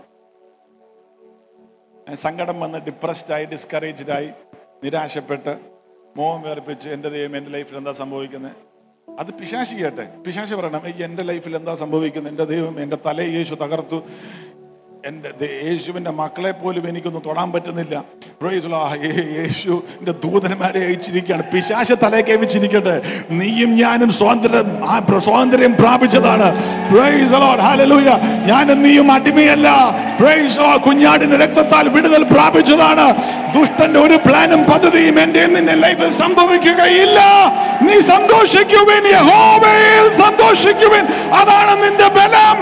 സങ്കടം വന്ന് ഡിപ്രസ്ഡ് ആയി ഡിസ്കറേജ്ഡ് ആയി നിരാശപ്പെട്ട് മോഹം വേർപ്പിച്ച് എൻ്റെ ദൈവം എൻ്റെ ലൈഫിൽ എന്താ സംഭവിക്കുന്നത് അത് പിശാശി കേട്ടെ പിശാശി പറയണം "ഏയ്, എൻ്റെ ലൈഫിൽ എന്താ സംഭവിക്കുന്നത് എൻ്റെ ദൈവം എൻ്റെ തലയെ യേശു തകർത്തു എൻ്റെ ദേ- യേശുവിൻ്റെ മക്കളെ പോലും എനിക്കൊന്നും തൊടാൻ പറ്റുന്നില്ല Praise the Lord. യേ- യേശുവിൻ്റെ ദൂതന്മാരെ അയച്ചിരിക്കുകയാണ് പിശാശ തലയൊക്കെ വെച്ചിരിക്കട്ടെ നീയും ഞാനും സ്വാതന്ത്ര്യം ആ പ്ര- സ്വാതന്ത്ര്യം പ്രാപിച്ചതാണ് Praise the Lord. Hallelujah. ഞാനും നീയും അടിമയല്ല Praise the Lord. കുഞ്ഞാടിന്റെ രക്തത്താൽ വിടുതൽ പ്രാപിച്ചതാണ് ദുഷ്ടന്റെ ഒരു പ്ലാനും പദ്ധതിയും എന്റെ നിന്റെ ലൈഫിൽ സംഭവിക്കുകയില്ല നീ സന്തോഷിക്കുവിൻ യഹോവയിൽ സന്തോഷിക്കുവിൻ അതാണ് നിന്റെ ബലം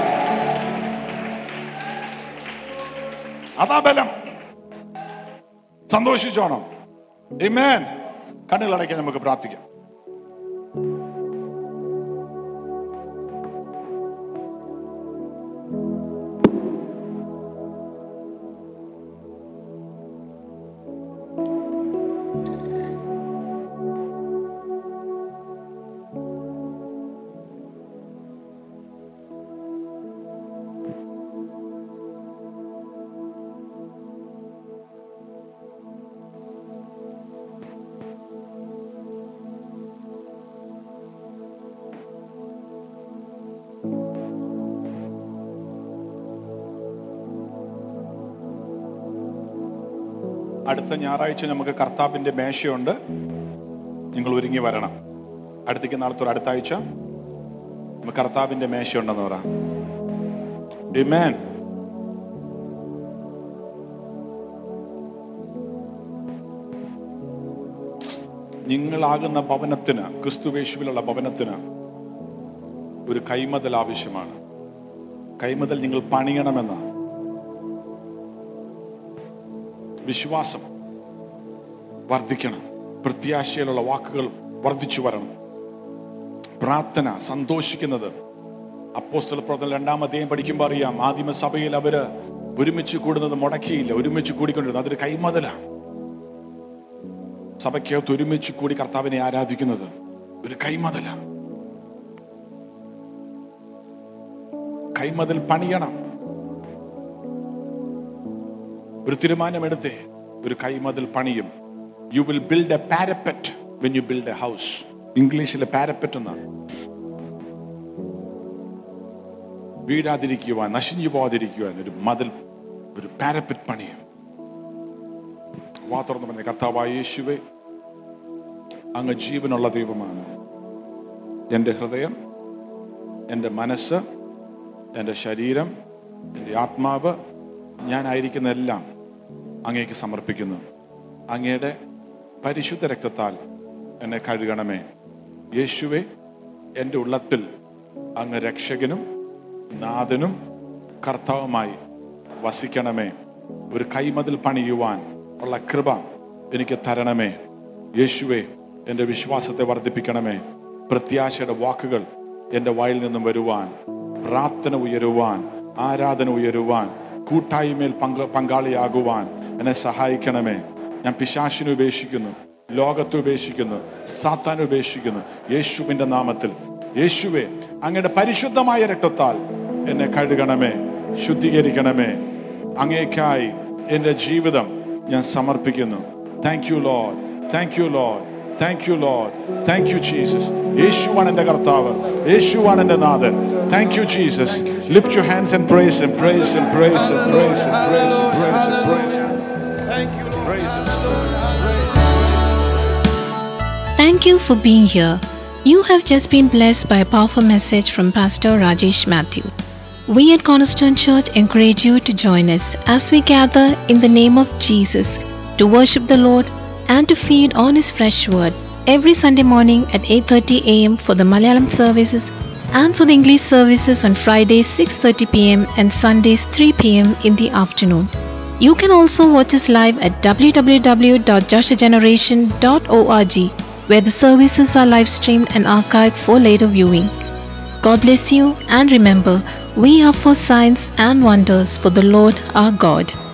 അതാ ബലം സന്തോഷിച്ചോണം Amen. കണ്ണുകളടയ്ക്കാൻ നമുക്ക് പ്രാർത്ഥിക്കാം അടുത്ത ഞായറാഴ്ച നമുക്ക് കർത്താവിന്റെ മേശയുണ്ട് നിങ്ങൾ ഒരുങ്ങി വരണം അടുത്തേക്ക് നാളത്തെ അടുത്ത ആഴ്ച നമുക്ക് കർത്താവിന്റെ മേശയുണ്ടെന്ന് പറ Amen. നിങ്ങളാകുന്ന ഭവനത്തിന് ക്രിസ്തുവേശുവിലുള്ള ഭവനത്തിന് ഒരു കൈമതൽ ആവശ്യമാണ് കൈമതൽ നിങ്ങൾ പണിയണമെന്ന് വിശ്വാസം വർദ്ധിക്കണം പ്രത്യാശയിലുള്ള വാക്കുകൾ വർദ്ധിച്ചു വരണം പ്രാർത്ഥന സന്തോഷിക്കുന്നത് അപ്പോസ്തല പ്രവർത്തനം രണ്ടാം അധ്യായം പഠിക്കുമ്പോൾ അറിയാം ആദിമ സഭയിൽ അവര് ഒരുമിച്ച് കൂടുന്നത് മുടക്കിയില്ല ഒരുമിച്ച് കൂടിക്കൊണ്ടിരുന്നു അതൊരു കൈമതലാണ് സഭയ്ക്കകത്ത് ഒരുമിച്ച് കൂടി കർത്താവിനെ ആരാധിക്കുന്നത് ഒരു കൈമതലാണ് കൈമതിൽ പണിയണം ഒരു തീരുമാനമെടുത്തേ ഒരു കൈമതിൽ പണിയും you will build a parapet when you build a house ഇംഗ്ലീഷിലെ പാരപ്പറ്റ് എന്നാണ് വീഴാതിരിക്കുവാൻ നശിഞ്ഞു പോകാതിരിക്കുവാൻ ഒരു മതിൽ ഒരു പാരപ്പറ്റ് പണിയും വാ തുറന്ന് പറഞ്ഞ കർത്താവായ യേശുവെ അങ്ങ് ജീവനുള്ള ദൈവമാണ് എൻ്റെ ഹൃദയം എൻ്റെ മനസ്സ് എൻ്റെ ശരീരം എൻ്റെ ആത്മാവ് ഞാനായിരിക്കുന്ന എല്ലാം അങ്ങേക്ക് സമർപ്പിക്കുന്നു അങ്ങയുടെ പരിശുദ്ധ രക്തത്താൽ എന്നെ കഴുകണമേ യേശുവെ എൻ്റെ ഉള്ളത്തിൽ അങ്ങ് രക്ഷകനും നാഥനും കർത്താവുമായി വസിക്കണമേ ഒരു കൈമതിൽ പണിയുവാൻ ഉള്ള കൃപ എനിക്ക് തരണമേ യേശുവെ എൻ്റെ വിശ്വാസത്തെ വർദ്ധിപ്പിക്കണമേ പ്രത്യാശയുടെ വാക്കുകൾ എൻ്റെ വായിൽ നിന്നും വരുവാൻ പ്രാർത്ഥന ഉയരുവാൻ ആരാധന ഉയരുവാൻ കൂട്ടായ്മയിൽ പങ്ക് പങ്കാളിയാകുവാൻ എന്നെ സഹായിക്കണമേ ഞാൻ പിശാശിനെ ഉപേക്ഷിക്കുന്നു ലോകത്തെ ഉപേക്ഷിക്കുന്നു സാത്താൻ ഉപേക്ഷിക്കുന്നു യേശുവിൻ്റെ നാമത്തിൽ യേശുവെ അങ്ങയുടെ പരിശുദ്ധമായ രക്തത്താൽ എന്നെ കഴുകണമേ ശുദ്ധീകരിക്കണമേ അങ്ങേക്കായി എൻ്റെ ജീവിതം ഞാൻ സമർപ്പിക്കുന്നു thank you Lord thank you Lord thank you Lord thank you Jesus യേശുവാണ് എൻ്റെ കർത്താവ് യേശുവാണ് എൻ്റെ നാഥൻ thank you Jesus lift you hands and praise and praise and praise and praise and praise and praise and praise Thank you, Lord. praise him. Thank you for being here. You have just been blessed by a powerful message from Pastor Rajesh Matthew. We at Cornerstone Church encourage you to join us as we gather in the name of Jesus to worship the Lord and to feed on his fresh word every Sunday morning at 8:30 a.m. for the Malayalam services and for the English services on Fridays 6:30 p.m. and Sundays 3 p.m. in the afternoon. You can also watch us live at www.joshageneration.org where the services are live streamed and archived for later viewing. God bless you and remember, we are for signs and wonders for the Lord our God.